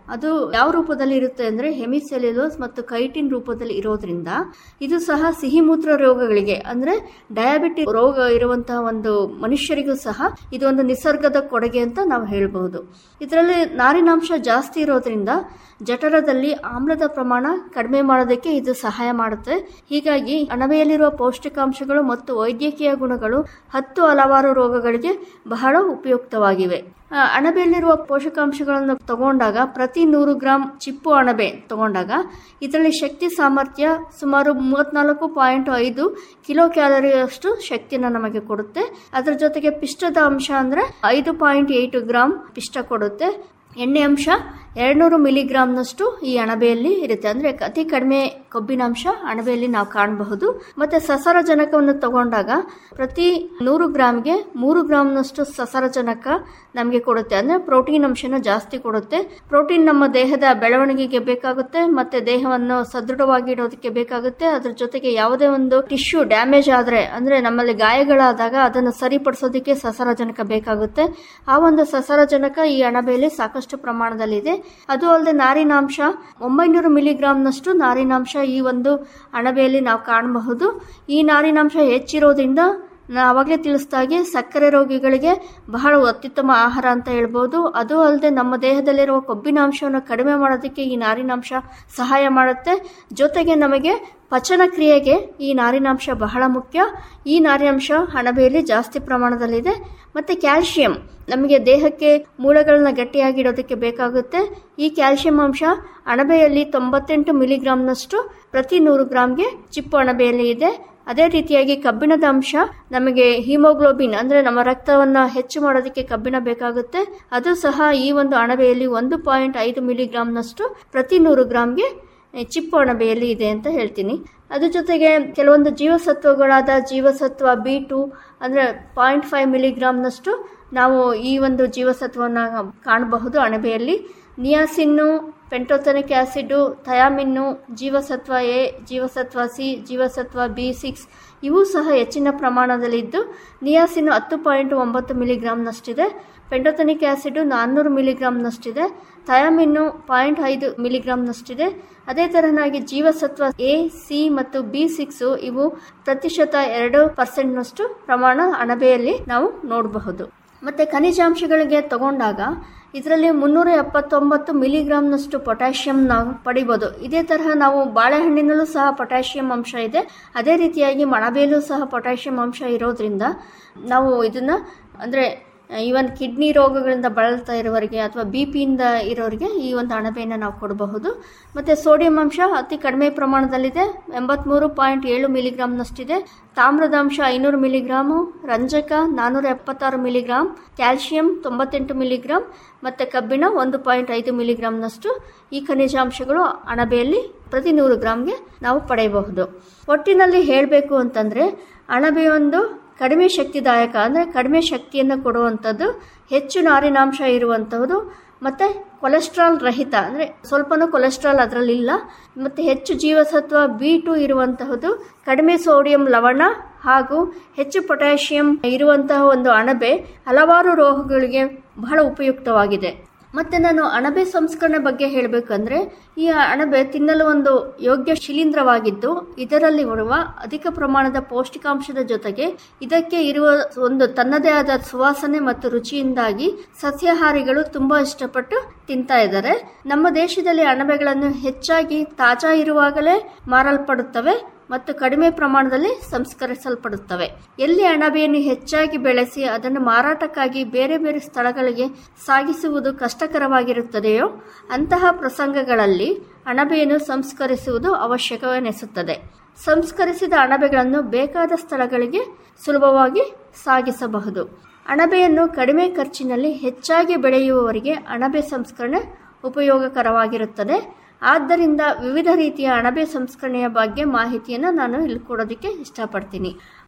ಅದು ಯಾವ ರೂಪದಲ್ಲಿ ಇರುತ್ತೆ ಅಂದ್ರೆ ಹೆಮಿಸೆಲ್ಯುಲೋಸ್ ಮತ್ತು ಕೈಟಿನ್ ರೂಪದಲ್ಲಿ ಇರೋದ್ರಿಂದ ಇದು ಸಹ ಸಿಹಿ ಮೂತ್ರ ರೋಗಗಳಿಗೆ ಅಂದ್ರೆ ಡಯಾಬಿಟಿಕ್ ರೋಗ ಇರುವಂತಹ ಒಂದು ಮನುಷ್ಯರಿಗೂ ಸಹ ಇದು ಒಂದು ನಿಸರ್ಗದ ಕೊಡುಗೆ ಅಂತ ನಾವು ಹೇಳಬಹುದು ಇದರಲ್ಲಿ ನಾರಿನಾಂಶ ಜಾಸ್ತಿ ಇರೋದ್ರಿಂದ ಜಠರದಲ್ಲಿ ಆಮ್ಲದ ಪ್ರಮಾಣ ಕಡಿಮೆ ಮಾಡೋದಕ್ಕೆ ಇದು ಸಹಾಯ ಮಾಡುತ್ತೆ ಹೀಗಾಗಿ ಅಣಬೆಯಲ್ಲಿರುವ ಪೌಷ್ಟಿಕಾಂಶಗಳು ಮತ್ತು ವೈದ್ಯಕೀಯ ಗುಣಗಳು ಹತ್ತು ಹಲವಾರು ರೋಗಗಳಿಗೆ ಬಹಳ ಉಪಯುಕ್ತವಾಗಿವೆ ಆ, ಅಣಬೆಯಲ್ಲಿರುವ ಪೋಷಕಾಂಶಗಳನ್ನು ತಗೊಂಡಾಗ ಪ್ರತಿ ನೂರು ಗ್ರಾಂ ಚಿಪ್ಪು ಅಣಬೆ ತಗೊಂಡಾಗ ಇದರಲ್ಲಿ ಶಕ್ತಿ ಸಾಮರ್ಥ್ಯ ಸುಮಾರು ಮೂವತ್ನಾಲ್ಕು ಪಾಯಿಂಟ್ ಐದು ಕಿಲೋ ಕ್ಯಾಲರಿಯಷ್ಟು ಶಕ್ತಿಯನ್ನು ನಮಗೆ ಕೊಡುತ್ತೆ ಅದರ ಜೊತೆಗೆ ಪಿಷ್ಟದ ಅಂಶ ಅಂದ್ರೆ ಐದು ಪಾಯಿಂಟ್ ಏಟ್ ಗ್ರಾಂ ಪಿಷ್ಟ ಕೊಡುತ್ತೆ ಎಣ್ಣೆ ಅಂಶ ಎರಡ್ನೂರು ಮಿಲಿಗ್ರಾಮ್ನಷ್ಟು ಈ ಅಣಬೆಯಲ್ಲಿ ಇರುತ್ತೆ ಅಂದ್ರೆ ಅತಿ ಕಡಿಮೆ ಕೊಬ್ಬಿನಾಂಶ ಅಣಬೆಯಲ್ಲಿ ನಾವು ಕಾಣಬಹುದು ಮತ್ತೆ ಸಸಾರಜನಕವನ್ನು ತಗೊಂಡಾಗ ಪ್ರತಿ ನೂರು ಗ್ರಾಮ್ಗೆ ಮೂರು ಗ್ರಾಮ್ನಷ್ಟು ಸಸಾರಜನಕ ನಮಗೆ ಕೊಡುತ್ತೆ ಅಂದ್ರೆ ಪ್ರೋಟೀನ್ ಅಂಶನ ಜಾಸ್ತಿ ಕೊಡುತ್ತೆ ಪ್ರೋಟೀನ್ ನಮ್ಮ ದೇಹದ ಬೆಳವಣಿಗೆಗೆ ಬೇಕಾಗುತ್ತೆ ಮತ್ತೆ ದೇಹವನ್ನು ಸದೃಢವಾಗಿ ಇಡೋದಕ್ಕೆ ಬೇಕಾಗುತ್ತೆ ಅದ್ರ ಜೊತೆಗೆ ಯಾವುದೇ ಒಂದು ಟಿಶ್ಯೂ ಡ್ಯಾಮೇಜ್ ಆದ್ರೆ ಅಂದ್ರೆ ನಮ್ಮಲ್ಲಿ ಗಾಯಗಳಾದಾಗ ಅದನ್ನು ಸರಿಪಡಿಸೋದಕ್ಕೆ ಸಸಾರಜನಕ ಬೇಕಾಗುತ್ತೆ ಆ ಒಂದು ಸಸಾರಜನಕ ಈ ಅಣಬೆಯಲ್ಲಿ ಸಾಕಷ್ಟು ಪ್ರಮಾಣದಲ್ಲಿದೆ ಅದು ಅಲ್ಲದೆ ನಾರಿನಾಂಶ ಒಂಬೈನೂರು ಮಿಲಿಗ್ರಾಮ್ನಷ್ಟು ನಾರಿನಾಂಶ ಈ ಒಂದು ಅಣಬೆಯಲ್ಲಿ ನಾವು ಕಾಣಬಹುದು ಈ ನಾರಿನಾಂಶ ಹೆಚ್ಚಿರೋದ್ರಿಂದ ನಾ ಅವಾಗಲೇ ತಿಳಿಸಿದಾಗೆ ಸಕ್ಕರೆ ರೋಗಿಗಳಿಗೆ ಬಹಳ ಅತ್ಯುತ್ತಮ ಆಹಾರ ಅಂತ ಹೇಳ್ಬೋದು ಅದು ಅಲ್ಲದೆ ನಮ್ಮ ದೇಹದಲ್ಲಿರುವ ಕೊಬ್ಬಿನಾಂಶವನ್ನು ಕಡಿಮೆ ಮಾಡೋದಕ್ಕೆ ಈ ನಾರಿನಾಂಶ ಸಹಾಯ ಮಾಡುತ್ತೆ ಜೊತೆಗೆ ನಮಗೆ ಪಚನ ಕ್ರಿಯೆಗೆ ಈ ನಾರಿನಾಂಶ ಬಹಳ ಮುಖ್ಯ ಈ ನಾರಿನಾಂಶ ಅಣಬೆಯಲ್ಲಿ ಜಾಸ್ತಿ ಪ್ರಮಾಣದಲ್ಲಿದೆ ಮತ್ತೆ ಕ್ಯಾಲ್ಸಿಯಂ ನಮಗೆ ದೇಹಕ್ಕೆ ಮೂಳೆಗಳನ್ನ ಗಟ್ಟಿಯಾಗಿಡೋದಕ್ಕೆ ಬೇಕಾಗುತ್ತೆ ಈ ಕ್ಯಾಲ್ಸಿಯಂ ಅಂಶ ಅಣಬೆಯಲ್ಲಿ ತೊಂಬತ್ತೆಂಟು ಮಿಲಿಗ್ರಾಮ್ನಷ್ಟು ಪ್ರತಿ ನೂರು ಗ್ರಾಮ್ಗೆ ಚಿಪ್ಪು ಅಣಬೆಯಲ್ಲಿ ಇದೆ ಅದೇ ರೀತಿಯಾಗಿ ಕಬ್ಬಿಣದ ಅಂಶ ನಮಗೆ ಹಿಮೋಗ್ಲೋಬಿನ್ ಅಂದ್ರೆ ನಮ್ಮ ರಕ್ತವನ್ನ ಹೆಚ್ಚು ಮಾಡೋದಕ್ಕೆ ಕಬ್ಬಿಣ ಬೇಕಾಗುತ್ತೆ ಅದು ಸಹ ಈ ಒಂದು ಅಣಬೆಯಲ್ಲಿ ಒಂದು ಪಾಯಿಂಟ್ ಐದು ಮಿಲಿಗ್ರಾಮ್ನಷ್ಟು ಪ್ರತಿ ನೂರು ಗ್ರಾಮ್ಗೆ ಚಿಪ್ಪು ಅಣಬೆಯಲ್ಲಿ ಇದೆ ಅಂತ ಹೇಳ್ತೀನಿ ಅದ್ರ ಜೊತೆಗೆ ಕೆಲವೊಂದು ಜೀವಸತ್ವಗಳಾದ ಜೀವಸತ್ವ ಬಿ ಟು ಅಂದ್ರೆ ಪಾಯಿಂಟ್ ಫೈವ್ ಮಿಲಿಗ್ರಾಮ್ನಷ್ಟು ನಾವು ಈ ಒಂದು ಜೀವಸತ್ವವನ್ನು ಕಾಣಬಹುದು ಅಣಬೆಯಲ್ಲಿ ನಿಯಾಸಿನ್ನು ಪೆಂಟೋಥನಿಕ್ ಆಸಿಡ್ ಥಯಾಮಿನ್ನು ಜೀವಸತ್ವ ಎ ಜೀವಸತ್ವ ಸಿ ಜೀವಸತ್ವ ಬಿ ಸಿಕ್ಸ್ ಇವು ಸಹ ಹೆಚ್ಚಿನ ಪ್ರಮಾಣದಲ್ಲಿದ್ದು ನಿಯಾಸಿನ್ ಹತ್ತು ಪಾಯಿಂಟ್ ಒಂಬತ್ತು ಮಿಲಿಗ್ರಾಮ್ನಷ್ಟಿದೆ ಪೆಂಟೋಥನಿಕ್ ಆಸಿಡ್ ನಾನ್ನೂರು ಮಿಲಿಗ್ರಾಮ್ನಷ್ಟಿದೆ ಥಯಾಮಿನ್ನು ಪಾಯಿಂಟ್ ಐದು ಮಿಲಿಗ್ರಾಮ್ನಷ್ಟಿದೆ ಅದೇ ತರನಾಗಿ ಜೀವಸತ್ವ ಎ ಸಿ ಮತ್ತು ಬಿ ಸಿಕ್ಸ್ ಇವು ಪ್ರತಿಶತ ಎರಡು ಪರ್ಸೆಂಟ್ನಷ್ಟು ಪ್ರಮಾಣ ಅಣಬೆಯಲ್ಲಿ ನಾವು ನೋಡಬಹುದು ಮತ್ತೆ ಖನಿಜಾಂಶಗಳಿಗೆ ತಗೊಂಡಾಗ ಇದರಲ್ಲಿ ಮುನ್ನೂರ ಎಪ್ಪತ್ತೊಂಬತ್ತು ಮಿಲಿಗ್ರಾಮ್ನಷ್ಟು ಪೊಟ್ಯಾಷಿಯಂ ನಾವು ಪಡಿಬೋದು ಇದೇ ತರಹ ನಾವು ಬಾಳೆಹಣ್ಣಿನಲ್ಲೂ ಸಹ ಪೊಟ್ಯಾಷಿಯಂ ಅಂಶ ಇದೆ ಅದೇ ರೀತಿಯಾಗಿ ಮಣಬೆಯಲ್ಲೂ ಸಹ ಪೊಟ್ಯಾಷಿಯಂ ಅಂಶ ಇರೋದ್ರಿಂದ ನಾವು ಇದನ್ನ ಅಂದ್ರೆ ಈವನ್ ಕಿಡ್ನಿ ರೋಗಗಳಿಂದ ಬಳಲ್ತಾ ಇರೋರಿಗೆ ಅಥವಾ ಬಿ ಪಿಯಿಂದ ಇರೋರಿಗೆ ಈ ಒಂದು ಅಣಬೆಯನ್ನು ನಾವು ಕೊಡಬಹುದು ಮತ್ತು ಸೋಡಿಯಂ ಅಂಶ ಅತಿ ಕಡಿಮೆ ಪ್ರಮಾಣದಲ್ಲಿದೆ ಎಂಬತ್ಮೂರು ಪಾಯಿಂಟ್ ಏಳು ಮಿಲಿಗ್ರಾಮ್ನಷ್ಟಿದೆ ತಾಮ್ರದ ಅಂಶ ಐನೂರು ಮಿಲಿಗ್ರಾಮು ರಂಜಕ ನಾನ್ನೂರ ಎಪ್ಪತ್ತಾರು ಮಿಲಿಗ್ರಾಮ್ ಕ್ಯಾಲ್ಸಿಯಂ ತೊಂಬತ್ತೆಂಟು ಮಿಲಿಗ್ರಾಮ್ ಮತ್ತು ಕಬ್ಬಿಣ ಒಂದು ಪಾಯಿಂಟ್ ಐದು ಮಿಲಿಗ್ರಾಮ್ನಷ್ಟು ಈ ಖನಿಜಾಂಶಗಳು ಅಣಬೆಯಲ್ಲಿ ಪ್ರತಿ ನೂರು ಗ್ರಾಮ್ಗೆ ನಾವು ಪಡೆಯಬಹುದು ಒಟ್ಟಿನಲ್ಲಿ ಹೇಳಬೇಕು ಅಂತಂದರೆ ಅಣಬೆಯೊಂದು ಕಡಿಮೆ ಶಕ್ತಿದಾಯಕ ಅಂದರೆ ಕಡಿಮೆ ಶಕ್ತಿಯನ್ನು ಕೊಡುವಂಥದ್ದು ಹೆಚ್ಚು ನಾರಿನಾಂಶ ಇರುವಂಥದ್ದು ಮತ್ತು ಕೊಲೆಸ್ಟ್ರಾಲ್ ರಹಿತ ಅಂದರೆ ಸ್ವಲ್ಪನೂ ಕೊಲೆಸ್ಟ್ರಾಲ್ ಅದರಲ್ಲಿಲ್ಲ ಮತ್ತು ಹೆಚ್ಚು ಜೀವಸತ್ವ ಬಿ ಟು ಇರುವಂತಹದ್ದು ಕಡಿಮೆ ಸೋಡಿಯಂ ಲವಣ ಹಾಗೂ ಹೆಚ್ಚು ಪೊಟ್ಯಾಷಿಯಂ ಇರುವಂತಹ ಒಂದು ಅಣಬೆ ಹಲವಾರು ರೋಗಗಳಿಗೆ ಬಹಳ ಉಪಯುಕ್ತವಾಗಿದೆ ಮತ್ತೆ ನಾನು ಅಣಬೆ ಸಂಸ್ಕರಣೆ ಬಗ್ಗೆ ಹೇಳಬೇಕಂದ್ರೆ ಈ ಅಣಬೆ ತಿನ್ನಲು ಒಂದು ಯೋಗ್ಯ ಶಿಲೀಂಧ್ರವಾಗಿದ್ದು ಇದರಲ್ಲಿ ಬರುವ ಅಧಿಕ ಪ್ರಮಾಣದ ಪೌಷ್ಟಿಕಾಂಶದ ಜೊತೆಗೆ ಇದಕ್ಕೆ ಇರುವ ಒಂದು ತನ್ನದೇ ಆದ ಸುವಾಸನೆ ಮತ್ತು ರುಚಿಯಿಂದಾಗಿ ಸಸ್ಯಾಹಾರಿಗಳು ತುಂಬಾ ಇಷ್ಟಪಟ್ಟು ತಿಂತಾ ಇದ್ದಾರೆ ನಮ್ಮ ದೇಶದಲ್ಲಿ ಅಣಬೆಗಳನ್ನು ಹೆಚ್ಚಾಗಿ ತಾಜಾ ಇರುವಾಗಲೇ ಮಾರಲ್ಪಡುತ್ತವೆ ಮತ್ತು ಕಡಿಮೆ ಪ್ರಮಾಣದಲ್ಲಿ ಸಂಸ್ಕರಿಸಲ್ಪಡುತ್ತವೆ ಎಲ್ಲಿ ಅಣಬೆಯನ್ನು ಹೆಚ್ಚಾಗಿ ಬೆಳೆಸಿ ಅದನ್ನು ಮಾರಾಟಕ್ಕಾಗಿ ಬೇರೆ ಬೇರೆ ಸ್ಥಳಗಳಿಗೆ ಸಾಗಿಸುವುದು ಕಷ್ಟಕರವಾಗಿರುತ್ತದೆಯೋ ಅಂತಹ ಪ್ರಸಂಗಗಳಲ್ಲಿ ಅಣಬೆಯನ್ನು ಸಂಸ್ಕರಿಸುವುದು ಅವಶ್ಯಕವೆನಿಸುತ್ತದೆ ಸಂಸ್ಕರಿಸಿದ ಅಣಬೆಗಳನ್ನು ಬೇಕಾದ ಸ್ಥಳಗಳಿಗೆ ಸುಲಭವಾಗಿ ಸಾಗಿಸಬಹುದು ಅಣಬೆಯನ್ನು ಕಡಿಮೆ ಖರ್ಚಿನಲ್ಲಿ ಹೆಚ್ಚಾಗಿ ಬೆಳೆಯುವವರಿಗೆ ಅಣಬೆ ಸಂಸ್ಕರಣೆ ಉಪಯೋಗಕರವಾಗಿರುತ್ತದೆ ಆದ್ದರಿಂದ ವಿವಿಧ ರೀತಿಯ ಅಣಬೆ ಸಂಸ್ಕರಣೆಯ ಬಗ್ಗೆ ಮಾಹಿತಿಯನ್ನು ನಾನು ಇಲ್ಲಿ ಕೊಡೋದಕ್ಕೆ ಇಷ್ಟಪಡ್ತೀನಿ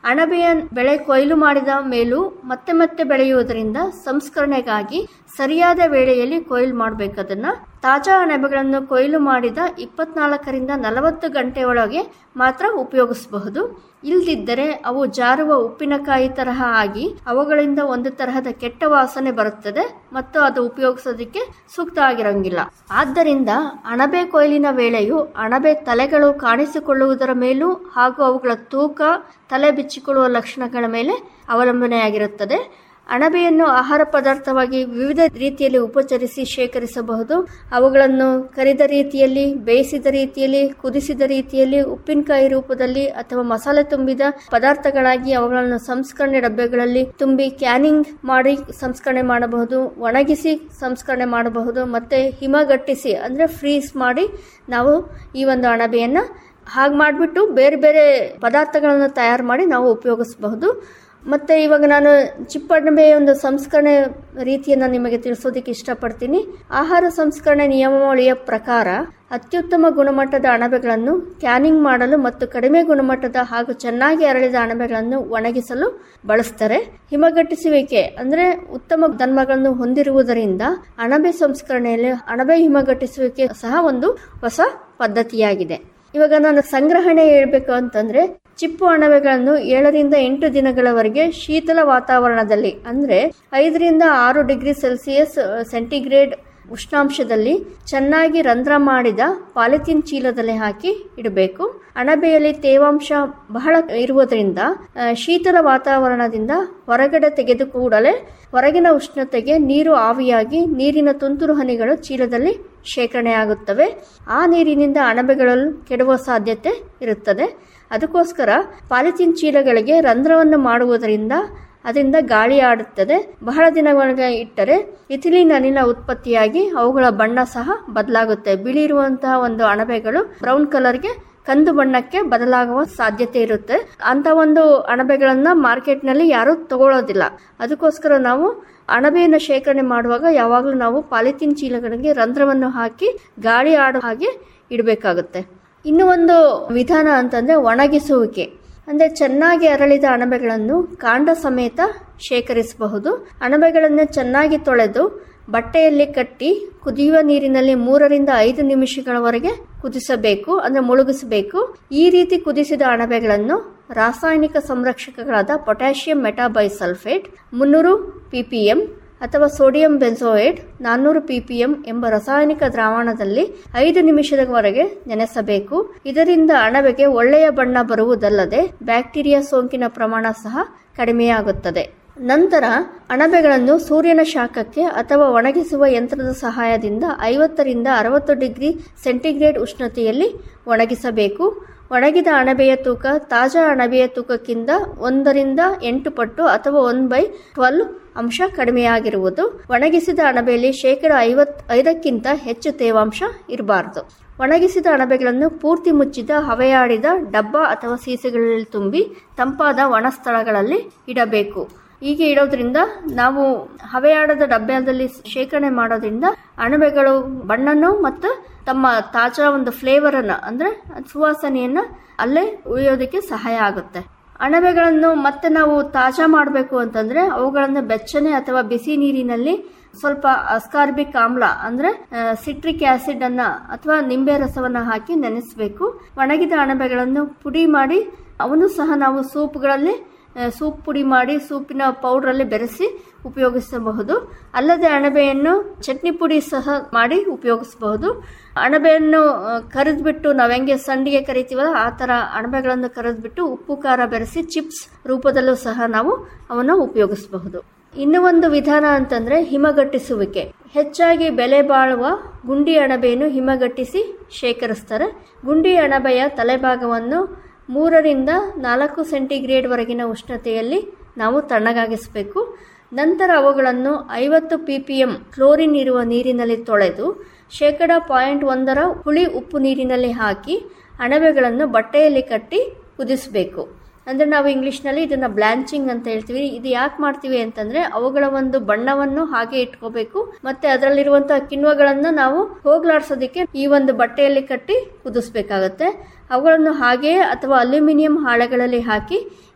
ಅಣಬೆಯ ಬೆಳೆ ಕೊಯ್ಲು ಮಾಡಿದ ಮೇಲೂ ಮತ್ತೆ ಮತ್ತೆ ಬೆಳೆಯುವುದರಿಂದ ಸಂಸ್ಕರಣೆಗಾಗಿ ಸರಿಯಾದ ವೇಳೆಯಲ್ಲಿ ಕೊಯ್ಲು ಮಾಡಬೇಕು ಅದನ್ನ ತಾಜಾ ಅಣಬೆಗಳನ್ನು ಕೊಯ್ಲು ಮಾಡಿದ ಇಪ್ಪತ್ನಾಲ್ಕರಿಂದ ನಲವತ್ತು ಗಂಟೆಯೊಳಗೆ ಮಾತ್ರ ಉಪಯೋಗಿಸಬಹುದು ಇಲ್ದಿದ್ದರೆ ಅವು ಜಾರುವ ಉಪ್ಪಿನಕಾಯಿ ತರಹ ಆಗಿ ಅವುಗಳಿಂದ ಒಂದು ತರಹದ ಕೆಟ್ಟ ವಾಸನೆ ಬರುತ್ತದೆ ಮತ್ತು ಅದು ಉಪಯೋಗಿಸೋದಕ್ಕೆ ಸೂಕ್ತ ಆಗಿರಂಗಿಲ್ಲ ಆದ್ದರಿಂದ ಅಣಬೆ ಕೊಯ್ಲಿನ ವೇಳೆಯು ಅಣಬೆ ತಲೆಗಳು ಕಾಣಿಸಿಕೊಳ್ಳುವುದರ ಮೇಲೂ ಹಾಗೂ ಅವುಗಳ ತೂಕ ತಲೆ ಬಿಚ್ಚಿಕೊಳ್ಳುವ ಲಕ್ಷಣಗಳ ಮೇಲೆ ಅವಲಂಬನೆಯಾಗಿರುತ್ತದೆ ಅಣಬೆಯನ್ನು ಆಹಾರ ಪದಾರ್ಥವಾಗಿ ವಿವಿಧ ರೀತಿಯಲ್ಲಿ ಉಪಚರಿಸಿ ಶೇಖರಿಸಬಹುದು ಅವುಗಳನ್ನು ಕರಿದ ರೀತಿಯಲ್ಲಿ ಬೇಯಿಸಿದ ರೀತಿಯಲ್ಲಿ ಕುದಿಸಿದ ರೀತಿಯಲ್ಲಿ ಉಪ್ಪಿನಕಾಯಿ ರೂಪದಲ್ಲಿ ಅಥವಾ ಮಸಾಲೆ ತುಂಬಿದ ಪದಾರ್ಥಗಳಾಗಿ ಅವುಗಳನ್ನು ಸಂಸ್ಕರಣೆ ಡಬ್ಬೆಗಳಲ್ಲಿ ತುಂಬಿ ಕ್ಯಾನಿಂಗ್ ಮಾಡಿ ಸಂಸ್ಕರಣೆ ಮಾಡಬಹುದು ಒಣಗಿಸಿ ಸಂಸ್ಕರಣೆ ಮಾಡಬಹುದು ಮತ್ತೆ ಹಿಮಗಟ್ಟಿಸಿ ಅಂದ್ರೆ ಫ್ರೀಸ್ ಮಾಡಿ ನಾವು ಈ ಒಂದು ಅಣಬೆಯನ್ನ ಹಾಗೆ ಮಾಡಿಬಿಟ್ಟು ಬೇರೆ ಬೇರೆ ಪದಾರ್ಥಗಳನ್ನು ತಯಾರು ಮಾಡಿ ನಾವು ಉಪಯೋಗಿಸಬಹುದು ಮತ್ತೆ ಇವಾಗ ನಾನು ಚಿಪ್ಪಣಬೆಯ ಒಂದು ಸಂಸ್ಕರಣೆ ರೀತಿಯನ್ನು ನಿಮಗೆ ತಿಳಿಸೋದಕ್ಕೆ ಇಷ್ಟಪಡ್ತೀನಿ ಆಹಾರ ಸಂಸ್ಕರಣೆ ನಿಯಮಾವಳಿಯ ಪ್ರಕಾರ ಅತ್ಯುತ್ತಮ ಗುಣಮಟ್ಟದ ಅಣಬೆಗಳನ್ನು ಕ್ಯಾನಿಂಗ್ ಮಾಡಲು ಮತ್ತು ಕಡಿಮೆ ಗುಣಮಟ್ಟದ ಹಾಗೂ ಚೆನ್ನಾಗಿ ಅರಳಿದ ಅಣಬೆಗಳನ್ನು ಒಣಗಿಸಲು ಬಳಸ್ತಾರೆ ಹಿಮಗಟ್ಟಿಸುವಿಕೆ ಅಂದ್ರೆ ಉತ್ತಮ ಧರ್ಮಗಳನ್ನು ಹೊಂದಿರುವುದರಿಂದ ಅಣಬೆ ಸಂಸ್ಕರಣೆಯಲ್ಲಿ ಅಣಬೆ ಹಿಮಗಟ್ಟಿಸುವಿಕೆ ಸಹ ಒಂದು ಹೊಸ ಪದ್ಧತಿಯಾಗಿದೆ ಇವಾಗ ನಾನು ಸಂಗ್ರಹಣೆ ಹೇಳ್ಬೇಕು ಅಂತಂದ್ರೆ ಚಿಪ್ಪು ಅಣಬೆಗಳನ್ನು ಏಳರಿಂದ ಎಂಟು ದಿನಗಳವರೆಗೆ ಶೀತಲ ವಾತಾವರಣದಲ್ಲಿ ಅಂದ್ರೆ ಐದರಿಂದ ಆರು ಡಿಗ್ರಿ ಸೆಲ್ಸಿಯಸ್ ಸೆಂಟಿಗ್ರೇಡ್ ಉಷ್ಣಾಂಶದಲ್ಲಿ ಚೆನ್ನಾಗಿ ರಂಧ್ರ ಮಾಡಿದ ಪಾಲಿಥಿನ್ ಚೀಲದಲ್ಲಿ ಹಾಕಿ ಇಡಬೇಕು ಅಣಬೆಯಲ್ಲಿ ತೇವಾಂಶ ಬಹಳ ಇರುವುದರಿಂದ ಆ, ಶೀತಲ ವಾತಾವರಣದಿಂದ ಹೊರಗಡೆ ತೆಗೆದು ಕೂಡಲೇ ಹೊರಗಿನ ಉಷ್ಣತೆಗೆ ನೀರು ಆವಿಯಾಗಿ ನೀರಿನ ತುಂತುರು ಹನಿಗಳು ಚೀಲದಲ್ಲಿ ಶೇಖರಣೆಯಾಗುತ್ತವೆ ಆ ನೀರಿನಿಂದ ಅಣಬೆಗಳು ಕೆಡುವ ಸಾಧ್ಯತೆ ಇರುತ್ತದೆ ಅದಕ್ಕೋಸ್ಕರ ಪಾಲಿಥಿನ್ ಚೀಲಗಳಿಗೆ ರಂಧ್ರವನ್ನು ಮಾಡುವುದರಿಂದ ಅದರಿಂದ ಗಾಳಿ ಆಡುತ್ತದೆ ಬಹಳ ದಿನಗಳಿಗೆ ಇಟ್ಟರೆ ಇಥಿಲಿನ್ ಅನಿಲ ಉತ್ಪತ್ತಿಯಾಗಿ ಅವುಗಳ ಬಣ್ಣ ಸಹ ಬದಲಾಗುತ್ತೆ ಬಿಳಿ ಇರುವಂತಹ ಒಂದು ಅಣಬೆಗಳು ಬ್ರೌನ್ ಕಲರ್ಗೆ ಕಂದು ಬಣ್ಣಕ್ಕೆ ಬದಲಾಗುವ ಸಾಧ್ಯತೆ ಇರುತ್ತೆ ಅಂತ ಒಂದು ಅಣಬೆಗಳನ್ನ ಮಾರ್ಕೆಟ್ನಲ್ಲಿ ಯಾರು ತಗೊಳ್ಳೋದಿಲ್ಲ ಅದಕ್ಕೋಸ್ಕರ ನಾವು ಅಣಬೆಯನ್ನು ಶೇಖರಣೆ ಮಾಡುವಾಗ ಯಾವಾಗಲೂ ನಾವು ಪಾಲಿಥಿನ್ ಚೀಲಗಳಿಗೆ ರಂಧ್ರವನ್ನು ಹಾಕಿ ಗಾಳಿ ಆಡೋ ಹಾಗೆ ಇಡಬೇಕಾಗುತ್ತೆ ಇನ್ನು ಒಂದು ವಿಧಾನ ಅಂತಂದ್ರೆ ಒಣಗಿಸುವಿಕೆ ಅಂದ್ರೆ ಚೆನ್ನಾಗಿ ಅರಳಿದ ಅಣಬೆಗಳನ್ನು ಕಾಂಡ ಸಮೇತ ಶೇಖರಿಸಬಹುದು ಅಣಬೆಗಳನ್ನು ಚೆನ್ನಾಗಿ ತೊಳೆದು ಬಟ್ಟೆಯಲ್ಲಿ ಕಟ್ಟಿ ಕುದಿಯುವ ನೀರಿನಲ್ಲಿ ಮೂರರಿಂದ ಐದು ನಿಮಿಷಗಳವರೆಗೆ ಕುದಿಸಬೇಕು ಅಂದ್ರೆ ಮುಳುಗಿಸಬೇಕು ಈ ರೀತಿ ಕುದಿಸಿದ ಅಣಬೆಗಳನ್ನು ರಾಸಾಯನಿಕ ಸಂರಕ್ಷಕಗಳಾದ ಪೊಟ್ಯಾಷಿಯಂ ಮೆಟಾಬೈಸಲ್ಫೇಟ್ ಮುನ್ನೂರು ಪಿಪಿಎಂ ಅಥವಾ ಸೋಡಿಯಂ ಬೆನ್ಸೋಯೇಟ್ ನಾನ್ನೂರು ಪಿಪಿಎಂ ಎಂಬ ರಾಸಾಯನಿಕ ದ್ರಾವಣದಲ್ಲಿ ಐದು ನಿಮಿಷದವರೆಗೆ ನೆನೆಸಬೇಕು ಇದರಿಂದ ಅಣಬೆಗೆ ಒಳ್ಳೆಯ ಬಣ್ಣ ಬರುವುದಲ್ಲದೆ ಬ್ಯಾಕ್ಟೀರಿಯಾ ಸೋಂಕಿನ ಪ್ರಮಾಣ ಸಹ ಕಡಿಮೆಯಾಗುತ್ತದೆ ನಂತರ ಅಣಬೆಗಳನ್ನು ಸೂರ್ಯನ ಶಾಖಕ್ಕೆ ಅಥವಾ ಒಣಗಿಸುವ ಯಂತ್ರದ ಸಹಾಯದಿಂದ ಐವತ್ತರಿಂದ ಅರವತ್ತು ಡಿಗ್ರಿ ಸೆಂಟಿಗ್ರೇಡ್ ಉಷ್ಣತೆಯಲ್ಲಿ ಒಣಗಿಸಬೇಕು ಒಣಗಿದ ಅಣಬೆಯ ತೂಕ ತಾಜಾ ಅಣಬೆಯ ತೂಕಕ್ಕಿಂತ ಒಂದರಿಂದ ಎಂಟು ಪಟ್ಟು ಅಥವಾ ಒನ್ ಬೈ ಟ್ವೆಲ್ವ್ ಅಂಶ ಕಡಿಮೆಯಾಗಿರುವುದು ಒಣಗಿಸಿದ ಅಣಬೆಯಲ್ಲಿ ಶೇಕಡ ಐವತ್ ಐದಕ್ಕಿಂತ ಹೆಚ್ಚು ತೇವಾಂಶ ಇರಬಾರದು ಒಣಗಿಸಿದ ಅಣಬೆಗಳನ್ನು ಪೂರ್ತಿ ಮುಚ್ಚಿದ ಹವೆಯಾಡಿದ ಡಬ್ಬ ಅಥವಾ ಸೀಸೆಗಳಲ್ಲಿ ತುಂಬಿ ತಂಪಾದ ಒಣ ಸ್ಥಳಗಳಲ್ಲಿ ಇಡಬೇಕು ಹೀಗೆ ಇಡೋದ್ರಿಂದ ನಾವು ಹವೆಯಾಡದ ಡಬ್ಬದಲ್ಲಿ ಶೇಖರಣೆ ಮಾಡೋದ್ರಿಂದ ಅಣಬೆಗಳು ಬಣ್ಣನು ಮತ್ತು ತಮ್ಮ ತಾಜಾ ಒಂದು ಫ್ಲೇವರ್ ಅನ್ನ ಅಂದ್ರೆ ಸುವಾಸನೆಯನ್ನ ಅಲ್ಲೇ ಉಳಿಯೋದಕ್ಕೆ ಸಹಾಯ ಆಗುತ್ತೆ ಅಣಬೆಗಳನ್ನು ಮತ್ತೆ ನಾವು ತಾಜಾ ಮಾಡಬೇಕು ಅಂತಂದ್ರೆ ಅವುಗಳನ್ನು ಬೆಚ್ಚನೆ ಅಥವಾ ಬಿಸಿ ನೀರಿನಲ್ಲಿ ಸ್ವಲ್ಪ ಅಸ್ಕಾರ್ಬಿಕ್ ಆಮ್ಲ ಅಂದ್ರೆ ಸಿಟ್ರಿಕ್ ಆಸಿಡ್ ಅನ್ನ ಅಥವಾ ನಿಂಬೆ ರಸವನ್ನ ಹಾಕಿ ನೆನೆಸಬೇಕು ಒಣಗಿದ ಅಣಬೆಗಳನ್ನು ಪುಡಿ ಮಾಡಿ ಅವನು ಸಹ ನಾವು ಸೂಪ್ಗಳಲ್ಲಿ ಆ, ಸೂಪ್ ಪುಡಿ ಮಾಡಿ ಸೂಪಿನ ಪೌಡ್ರಲ್ಲಿ ಬೆರೆಸಿ ಉಪಯೋಗಿಸಬಹುದು ಅಲ್ಲದೆ ಅಣಬೆಯನ್ನು ಚಟ್ನಿ ಪುಡಿ ಸಹ ಮಾಡಿ ಉಪಯೋಗಿಸಬಹುದು ಅಣಬೆಯನ್ನು ಕರೆದ್ಬಿಟ್ಟು ನಾವು ಹೆಂಗೆ ಸಂಡಿಗೆ ಕರಿತೀವಲ್ಲ ಆ ತರ ಅಣಬೆಗಳನ್ನು ಕರೆದ್ಬಿಟ್ಟು ಉಪ್ಪು ಖಾರ ಬೆರೆಸಿ ಚಿಪ್ಸ್ ರೂಪದಲ್ಲೂ ಸಹ ನಾವು ಅವನ್ನು ಉಪಯೋಗಿಸಬಹುದು ಇನ್ನು ಒಂದು ವಿಧಾನ ಅಂತಂದ್ರೆ ಹಿಮಗಟ್ಟಿಸುವಿಕೆ ಹೆಚ್ಚಾಗಿ ಬೆಲೆ ಬಾಳುವ ಗುಂಡಿ ಅಣಬೆಯನ್ನು ಹಿಮಗಟ್ಟಿಸಿ ಶೇಖರಿಸ್ತಾರೆ ಗುಂಡಿ ಅಣಬೆಯ ತಲೆಭಾಗವನ್ನು ಮೂರರಿಂದ ನಾಲ್ಕು ಸೆಂಟಿಗ್ರೇಡ್ ವರೆಗಿನ ಉಷ್ಣತೆಯಲ್ಲಿ ನಾವು ತಣ್ಣಗಾಗಿಸಬೇಕು ನಂತರ ಅವುಗಳನ್ನು ಐವತ್ತು ಪಿ ಪಿ ಎಂ ಕ್ಲೋರಿನ್ ಇರುವ ನೀರಿನಲ್ಲಿ ತೊಳೆದು ಶೇಕಡ ಪಾಯಿಂಟ್ ಒಂದರ ಹುಳಿ ಉಪ್ಪು ನೀರಿನಲ್ಲಿ ಹಾಕಿ ಅಣಬೆಗಳನ್ನು ಬಟ್ಟೆಯಲ್ಲಿ ಕಟ್ಟಿ ಕುದಿಸಬೇಕು ಅಂದ್ರೆ ನಾವು ಇಂಗ್ಲಿಷ್ನಲ್ಲಿ ಇದನ್ನ ಬ್ಲಾಂಚಿಂಗ್ ಅಂತ ಹೇಳ್ತೀವಿ ಇದು ಯಾಕೆ ಮಾಡ್ತೀವಿ ಅಂತಂದ್ರೆ ಅವುಗಳ ಒಂದು ಬಣ್ಣವನ್ನು ಹಾಗೆ ಇಟ್ಕೋಬೇಕು ಮತ್ತೆ ಅದರಲ್ಲಿರುವಂತಹ ಕಿಣ್ವಗಳನ್ನ ನಾವು ಹೋಗ್ಲಾಡ್ಸೋದಕ್ಕೆ ಈ ಒಂದು ಬಟ್ಟೆಯಲ್ಲಿ ಕಟ್ಟಿ ಕುದಿಸ್ಬೇಕಾಗತ್ತೆ ಅವುಗಳನ್ನು ಹಾಗೆಯೇ ಅಥವಾ ಅಲ್ಯೂಮಿನಿಯಂ ಹಾಳೆಗಳಲ್ಲಿ ಹಾಕಿ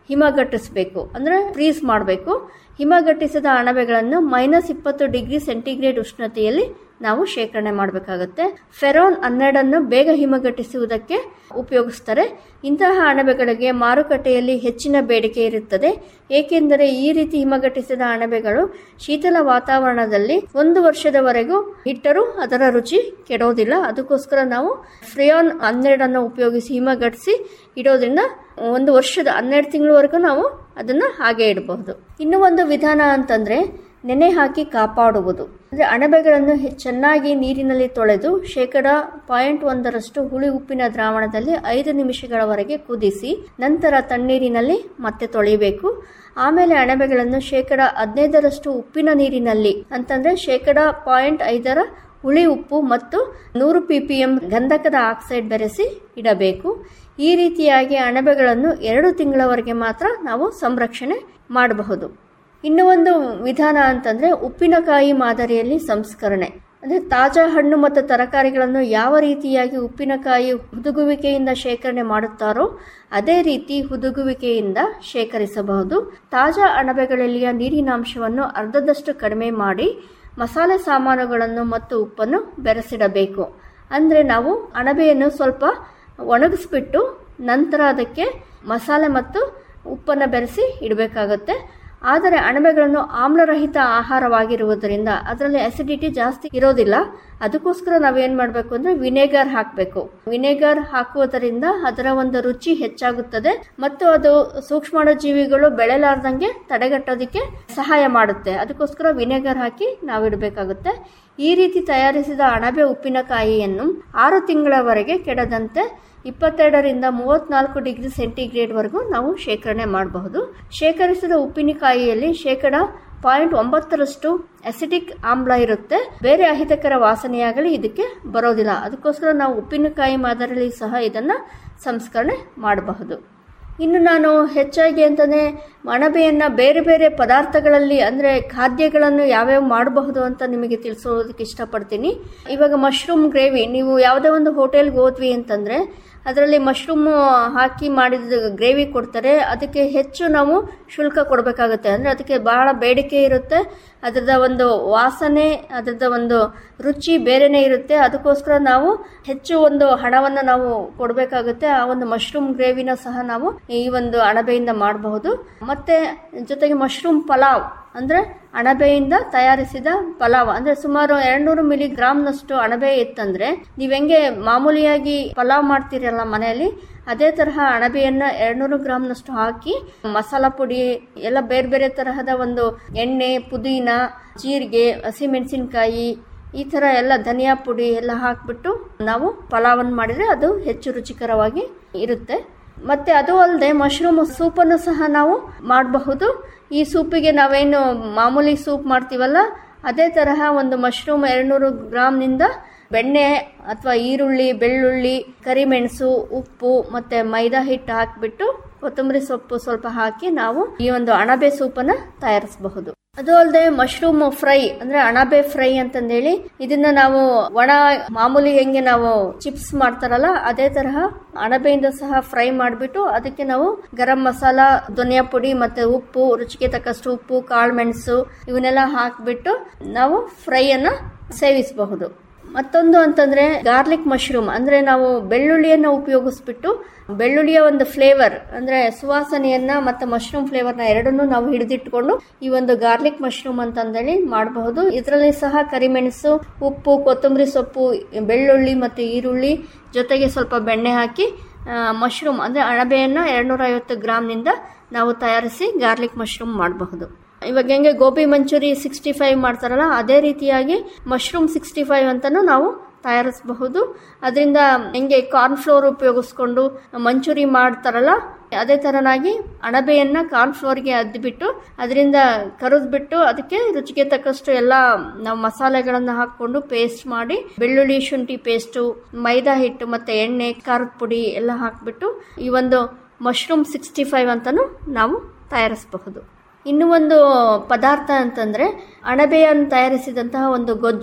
ಹಿಮಗಟ್ಟಿಸಬೇಕು ಅಂದ್ರೆ ಫ್ರೀಸ್ ಮಾಡಬೇಕು ಹಿಮಗಟ್ಟಿಸಿದ ಅಣಬೆಗಳನ್ನು ಮೈನಸ್ ಇಪ್ಪತ್ತು ಡಿಗ್ರಿ ಸೆಂಟಿಗ್ರೇಡ್ ಉಷ್ಣತೆಯಲ್ಲಿ ನಾವು ಶೇಖರಣೆ ಮಾಡಬೇಕಾಗುತ್ತೆ ಫೆರೋನ್ ಹನ್ನೆರಡನ್ನು ಬೇಗ ಹಿಮಗಟ್ಟಿಸುವುದಕ್ಕೆ ಉಪಯೋಗಿಸ್ತಾರೆ ಇಂತಹ ಅಣಬೆಗಳಿಗೆ ಮಾರುಕಟ್ಟೆಯಲ್ಲಿ ಹೆಚ್ಚಿನ ಬೇಡಿಕೆ ಇರುತ್ತದೆ ಏಕೆಂದರೆ ಈ ರೀತಿ ಹಿಮಗಟ್ಟಿಸಿದ ಅಣಬೆಗಳು ಶೀತಲ ವಾತಾವರಣದಲ್ಲಿ ಒಂದು ವರ್ಷದವರೆಗೂ ಇಟ್ಟರೂ ಅದರ ರುಚಿ ಕೆಡೋದಿಲ್ಲ ಅದಕ್ಕೋಸ್ಕರ ನಾವು ಫ್ರಿಯಾನ್ ಹನ್ನೆರಡನ್ನು ಉಪಯೋಗಿಸಿ ಹಿಮಗಟ್ಟಿಸಿ ಇಡೋದ್ರಿಂದ ಒಂದು ವರ್ಷದ ಹನ್ನೆರಡು ತಿಂಗಳವರೆಗೂ ನಾವು ಅದನ್ನ ಹಾಗೆ ಇಡಬಹುದು ಇನ್ನು ಒಂದು ವಿಧಾನ ಅಂತಂದ್ರೆ ನೆನೆ ಹಾಕಿ ಕಾಪಾಡುವುದು ಅಂದ್ರೆ ಅಣಬೆಗಳನ್ನು ಹೆ- ಚೆನ್ನಾಗಿ ನೀರಿನಲ್ಲಿ ತೊಳೆದು ಶೇಕಡ ಪಾಯಿಂಟ್ ಒಂದರಷ್ಟು ಹುಳಿ ಉಪ್ಪಿನ ದ್ರಾವಣದಲ್ಲಿ ಐದು ನಿಮಿಷಗಳವರೆಗೆ ಕುದಿಸಿ ನಂತರ ತಣ್ಣೀರಿನಲ್ಲಿ ಮತ್ತೆ ತೊಳೆಯಬೇಕು ಆಮೇಲೆ ಅಣಬೆಗಳನ್ನು ಶೇಕಡ ಹದಿನೈದರಷ್ಟು ಉಪ್ಪಿನ ನೀರಿನಲ್ಲಿ ಅಂತಂದ್ರೆ ಶೇಕಡ ಪಾಯಿಂಟ್ ಐದರ ಹುಳಿ ಉಪ್ಪು ಮತ್ತು ನೂರು ಪಿ ಪಿ ಎಂ ಗಂಧಕದ ಆಕ್ಸೈಡ್ ಬೆರೆಸಿ ಇಡಬೇಕು ಈ ರೀತಿಯಾಗಿ ಅಣಬೆಗಳನ್ನು ಎರಡು ತಿಂಗಳವರೆಗೆ ಮಾತ್ರ ನಾವು ಸಂರಕ್ಷಣೆ ಮಾಡಬಹುದು ಇನ್ನು ಒಂದು ವಿಧಾನ ಅಂತಂದ್ರೆ ಉಪ್ಪಿನಕಾಯಿ ಮಾದರಿಯಲ್ಲಿ ಸಂಸ್ಕರಣೆ ಅಂದ್ರೆ ತಾಜಾ ಹಣ್ಣು ಮತ್ತು ತರಕಾರಿಗಳನ್ನು ಯಾವ ರೀತಿಯಾಗಿ ಉಪ್ಪಿನಕಾಯಿ ಹುದುಗುವಿಕೆಯಿಂದ ಶೇಖರಣೆ ಮಾಡುತ್ತಾರೋ ಅದೇ ರೀತಿ ಹುದುಗುವಿಕೆಯಿಂದ ಶೇಖರಿಸಬಹುದು ತಾಜಾ ಅಣಬೆಗಳಲ್ಲಿಯ ನೀರಿನಾಂಶವನ್ನು ಅರ್ಧದಷ್ಟು ಕಡಿಮೆ ಮಾಡಿ ಮಸಾಲೆ ಸಾಮಾನುಗಳನ್ನು ಮತ್ತು ಉಪ್ಪನ್ನು ಬೆರೆಸಿಡಬೇಕು ಅಂದರೆ ನಾವು ಅಣಬೆಯನ್ನು ಸ್ವಲ್ಪ ಒಣಗಿಸ್ಬಿಟ್ಟು ನಂತರ ಅದಕ್ಕೆ ಮಸಾಲೆ ಮತ್ತು ಉಪ್ಪನ್ನು ಬೆರೆಸಿ ಇಡಬೇಕಾಗುತ್ತೆ ಆದರೆ ಅಣಬೆಗಳನ್ನು ಆಮ್ಲರಹಿತ ಆಹಾರವಾಗಿರುವುದರಿಂದ ಅದರಲ್ಲಿ ಅಸಿಡಿಟಿ ಜಾಸ್ತಿ ಇರೋದಿಲ್ಲ ಅದಕ್ಕೋಸ್ಕರ ನಾವೇನು ಮಾಡಬೇಕು ಅಂದರೆ ವಿನೆಗರ್ ಹಾಕಬೇಕು ವಿನೆಗರ್ ಹಾಕುವುದರಿಂದ ಅದರ ಒಂದು ರುಚಿ ಹೆಚ್ಚಾಗುತ್ತದೆ ಮತ್ತು ಅದು ಸೂಕ್ಷ್ಮಾಣು ಜೀವಿಗಳು ಬೆಳೆಲಾರ್ದಂಗೆ ತಡೆಗಟ್ಟೋದಕ್ಕೆ ಸಹಾಯ ಮಾಡುತ್ತೆ ಅದಕ್ಕೋಸ್ಕರ ವಿನೆಗರ್ ಹಾಕಿ ನಾವು ಇಡಬೇಕಾಗುತ್ತೆ ಈ ರೀತಿ ತಯಾರಿಸಿದ ಅಣಬೆ ಉಪ್ಪಿನಕಾಯಿಯನ್ನು ಆರು ತಿಂಗಳವರೆಗೆ ಕೆಡದಂತೆ ಇಪ್ಪತ್ತೆರಡರಿಂದ ಮೂವತ್ನಾಲ್ಕು ಡಿಗ್ರಿ ಸೆಂಟಿಗ್ರೇಡ್ವರೆಗೂ ನಾವು ಶೇಖರಣೆ ಮಾಡಬಹುದು ಶೇಖರಿಸಿದ ಉಪ್ಪಿನಕಾಯಿಯಲ್ಲಿ ಶೇಕಡ ಪಾಯಿಂಟ್ ಒಂಬತ್ತರಷ್ಟು ಅಸಿಟಿಕ್ ಆಮ್ಲ ಇರುತ್ತೆ ಬೇರೆ ಅಹಿತಕರ ವಾಸನೆಯಾಗಲಿ ಇದಕ್ಕೆ ಬರೋದಿಲ್ಲ ಅದಕ್ಕೋಸ್ಕರ ನಾವು ಉಪ್ಪಿನಕಾಯಿ ಮಾದರಿಯಲ್ಲಿ ಸಹ ಇದನ್ನ ಸಂಸ್ಕರಣೆ ಮಾಡಬಹುದು ಇನ್ನು ನಾನು ಹೆಚ್ಚಾಗಿ ಅಂತಂದ್ರೆ ಅಣಬೆಯನ್ನ ಬೇರೆ ಬೇರೆ ಪದಾರ್ಥಗಳಲ್ಲಿ ಅಂದ್ರೆ ಖಾದ್ಯಗಳನ್ನು ಯಾವ್ಯಾವ ಮಾಡಬಹುದು ಅಂತ ನಿಮಗೆ ತಿಳಿಸೋದಕ್ಕೆ ಇಷ್ಟಪಡ್ತೀನಿ ಇವಾಗ ಮಶ್ರೂಮ್ ಗ್ರೇವಿ ನೀವು ಯಾವುದೇ ಒಂದು ಹೋಟೆಲ್ಗೆ ಹೋದ್ವಿ ಅಂತಂದ್ರೆ ಅದರಲ್ಲಿ ಮಶ್ರೂಮ್ ಹಾಕಿ ಮಾಡಿದ ಗ್ರೇವಿ ಕೊಡ್ತಾರೆ ಅದಕ್ಕೆ ಹೆಚ್ಚು ನಾವು ಶುಲ್ಕ ಕೊಡಬೇಕಾಗುತ್ತೆ ಅಂದರೆ ಅದಕ್ಕೆ ಬಹಳ ಬೇಡಿಕೆ ಇರುತ್ತೆ ಅದರದ ಒಂದು ವಾಸನೆ ಅದರದ ಒಂದು ರುಚಿ ಬೇರೆನೇ ಇರುತ್ತೆ ಅದಕ್ಕೋಸ್ಕರ ನಾವು ಹೆಚ್ಚು ಒಂದು ಹಣವನ್ನು ನಾವು ಕೊಡಬೇಕಾಗುತ್ತೆ ಆ ಒಂದು ಮಶ್ರೂಮ್ ಗ್ರೇವಿನ ಸಹ ನಾವು ಈ ಒಂದು ಅಣಬೆಯಿಂದ ಮಾಡಬಹುದು ಮತ್ತೆ ಜೊತೆಗೆ ಮಶ್ರೂಮ್ ಪಲಾವ್ ಅಂದ್ರೆ ಅಣಬೆಯಿಂದ ತಯಾರಿಸಿದ ಪಲಾವ್ ಅಂದ್ರೆ ಸುಮಾರು ಎರಡ್ನೂರು ಮಿಲಿ ಗ್ರಾಮ್ನಷ್ಟು ಅಣಬೆ ಇತ್ತಂದ್ರೆ ನೀವ್ ಹೆಂಗೆ ಮಾಮೂಲಿಯಾಗಿ ಪಲಾವ್ ಮಾಡ್ತೀರಲ್ಲ ಮನೆಯಲ್ಲಿ ಅದೇ ತರಹ ಅಣಬೆಯನ್ನ ಎರಡ್ನೂರು ಗ್ರಾಮ್ನಷ್ಟು ಹಾಕಿ ಮಸಾಲ ಪುಡಿ ಎಲ್ಲ ಬೇರೆ ಬೇರೆ ತರಹದ ಒಂದು ಎಣ್ಣೆ ಪುದೀನ ಜೀರಿಗೆ ಹಸಿಮೆಣಸಿನ್ಕಾಯಿ ಈ ತರ ಎಲ್ಲ ಧನಿಯಾ ಪುಡಿ ಎಲ್ಲ ಹಾಕ್ಬಿಟ್ಟು ನಾವು ಪಲಾವನ್ನು ಮಾಡಿದ್ರೆ ಅದು ಹೆಚ್ಚು ರುಚಿಕರವಾಗಿ ಇರುತ್ತೆ ಮತ್ತೆ ಅದು ಅಲ್ಲದೆ ಮಶ್ರೂಮ್ ಸೂಪನ್ನು ಸಹ ನಾವು ಮಾಡಬಹುದು ಈ ಸೂಪಿಗೆ ನಾವೇನು ಮಾಮೂಲಿ ಸೂಪ್ ಮಾಡ್ತೀವಲ್ಲ ಅದೇ ತರಹ ಒಂದು ಮಶ್ರೂಮ್ ಎರಡ್ನೂರು ಗ್ರಾಮ್ನಿಂದ ಬೆಣ್ಣೆ ಅಥವಾ ಈರುಳ್ಳಿ ಬೆಳ್ಳುಳ್ಳಿ ಕರಿಮೆಣಸು ಉಪ್ಪು ಮತ್ತೆ ಮೈದಾ ಹಿಟ್ಟು ಹಾಕಿಬಿಟ್ಟು ಕೊತ್ತಂಬರಿ ಸೊಪ್ಪು ಸ್ವಲ್ಪ ಹಾಕಿ ನಾವು ಈ ಒಂದು ಅಣಬೆ ಸೂಪನ್ನ ತಯಾರಿಸಬಹುದು ಅದು ಅಲ್ಲದೆ ಮಶ್ರೂಮ್ ಫ್ರೈ ಅಂದ್ರೆ ಅಣಬೆ ಫ್ರೈ ಅಂತಂದೇಳಿ ಇದನ್ನ ನಾವು ಒಣ ಮಾಮೂಲಿ ಹೆಂಗೆ ನಾವು ಚಿಪ್ಸ್ ಮಾಡ್ತಾರಲ್ಲ ಅದೇ ತರಹ ಅಣಬೆಯಿಂದ ಸಹ ಫ್ರೈ ಮಾಡಿಬಿಟ್ಟು ಅದಕ್ಕೆ ನಾವು ಗರಂ ಮಸಾಲ ಧನಿಯಾ ಪುಡಿ ಮತ್ತೆ ಉಪ್ಪು ರುಚಿಗೆ ತಕ್ಕಷ್ಟು ಉಪ್ಪು ಕಾಳು ಮೆಣಸು ಇವನ್ನೆಲ್ಲ ಹಾಕ್ಬಿಟ್ಟು ನಾವು ಫ್ರೈ ಅನ್ನ ಸೇವಿಸಬಹುದು ಮತ್ತೊಂದು ಅಂತಂದ್ರೆ ಗಾರ್ಲಿಕ್ ಮಶ್ರೂಮ್ ಅಂದ್ರೆ ನಾವು ಬೆಳ್ಳುಳ್ಳಿಯನ್ನ ಉಪಯೋಗಿಸ್ಬಿಟ್ಟು ಬೆಳ್ಳುಳ್ಳಿಯ ಒಂದು ಫ್ಲೇವರ್ ಅಂದ್ರೆ ಸುವಾಸನೆಯನ್ನ ಮತ್ತೆ ಮಶ್ರೂಮ್ ಫ್ಲೇವರ್ನ ಎರಡನ್ನೂ ನಾವು ಹಿಡಿದಿಟ್ಕೊಂಡು ಈ ಒಂದು ಗಾರ್ಲಿಕ್ ಮಶ್ರೂಮ್ ಅಂತಂದೇಳಿ ಮಾಡಬಹುದು ಇದರಲ್ಲಿ ಸಹ ಕರಿಮೆಣಸು ಉಪ್ಪು ಕೊತ್ತಂಬರಿ ಸೊಪ್ಪು ಬೆಳ್ಳುಳ್ಳಿ ಮತ್ತೆ ಈರುಳ್ಳಿ ಜೊತೆಗೆ ಸ್ವಲ್ಪ ಬೆಣ್ಣೆ ಹಾಕಿ ಮಶ್ರೂಮ್ ಅಂದ್ರೆ ಅಣಬೆಯನ್ನ ಎರಡ್ನೂರ ಐವತ್ತು ಗ್ರಾಮ್ನಿಂದ ನಾವು ತಯಾರಿಸಿ ಗಾರ್ಲಿಕ್ ಮಶ್ರೂಮ್ ಮಾಡಬಹುದು ಇವಾಗ ಹೆಂಗೆ ಗೋಬಿ ಮಂಚೂರಿ ಸಿಕ್ಸ್ಟಿ ಫೈವ್ ಮಾಡ್ತಾರಲ್ಲ ಅದೇ ರೀತಿಯಾಗಿ ಮಶ್ರೂಮ್ ಸಿಕ್ಸ್ಟಿ ಫೈವ್ ಅಂತಾನು ನಾವು ತಯಾರಿಸಬಹುದು ಅದರಿಂದ ಹೆಂಗೆ ಕಾರ್ನ್ ಫ್ಲೋರ್ ಉಪಯೋಗಿಸ್ಕೊಂಡು ಮಂಚೂರಿ ಮಾಡ್ತಾರಲ್ಲ ಅದೇ ತರನಾಗಿ ಅಣಬೆಯನ್ನ ಕಾರ್ನ್ ಫ್ಲೋರ್ಗೆ ಅದ್ಬಿಟ್ಟು ಅದರಿಂದ ಕರಿದ್ಬಿಟ್ಟು ಅದಕ್ಕೆ ರುಚಿಗೆ ತಕ್ಕಷ್ಟು ಎಲ್ಲ ನಾವು ಮಸಾಲೆಗಳನ್ನ ಹಾಕೊಂಡು ಪೇಸ್ಟ್ ಮಾಡಿ ಬೆಳ್ಳುಳ್ಳಿ ಶುಂಠಿ ಪೇಸ್ಟು ಮೈದಾ ಹಿಟ್ಟು ಮತ್ತೆ ಎಣ್ಣೆ ಖಾರದ ಪುಡಿ ಎಲ್ಲ ಹಾಕ್ಬಿಟ್ಟು ಈ ಒಂದು ಮಶ್ರೂಮ್ ಸಿಕ್ಸ್ಟಿ ಫೈವ್ ಅಂತಾನು ನಾವು ತಯಾರಿಸಬಹುದು ಇನ್ನು ಒಂದು ಪದಾರ್ಥ ಅಂತಂದ್ರೆ ಅಣಬೆಯನ್ನು ತಯಾರಿಸಿದಂತಹ ಒಂದು ಗೊಜ್ಜು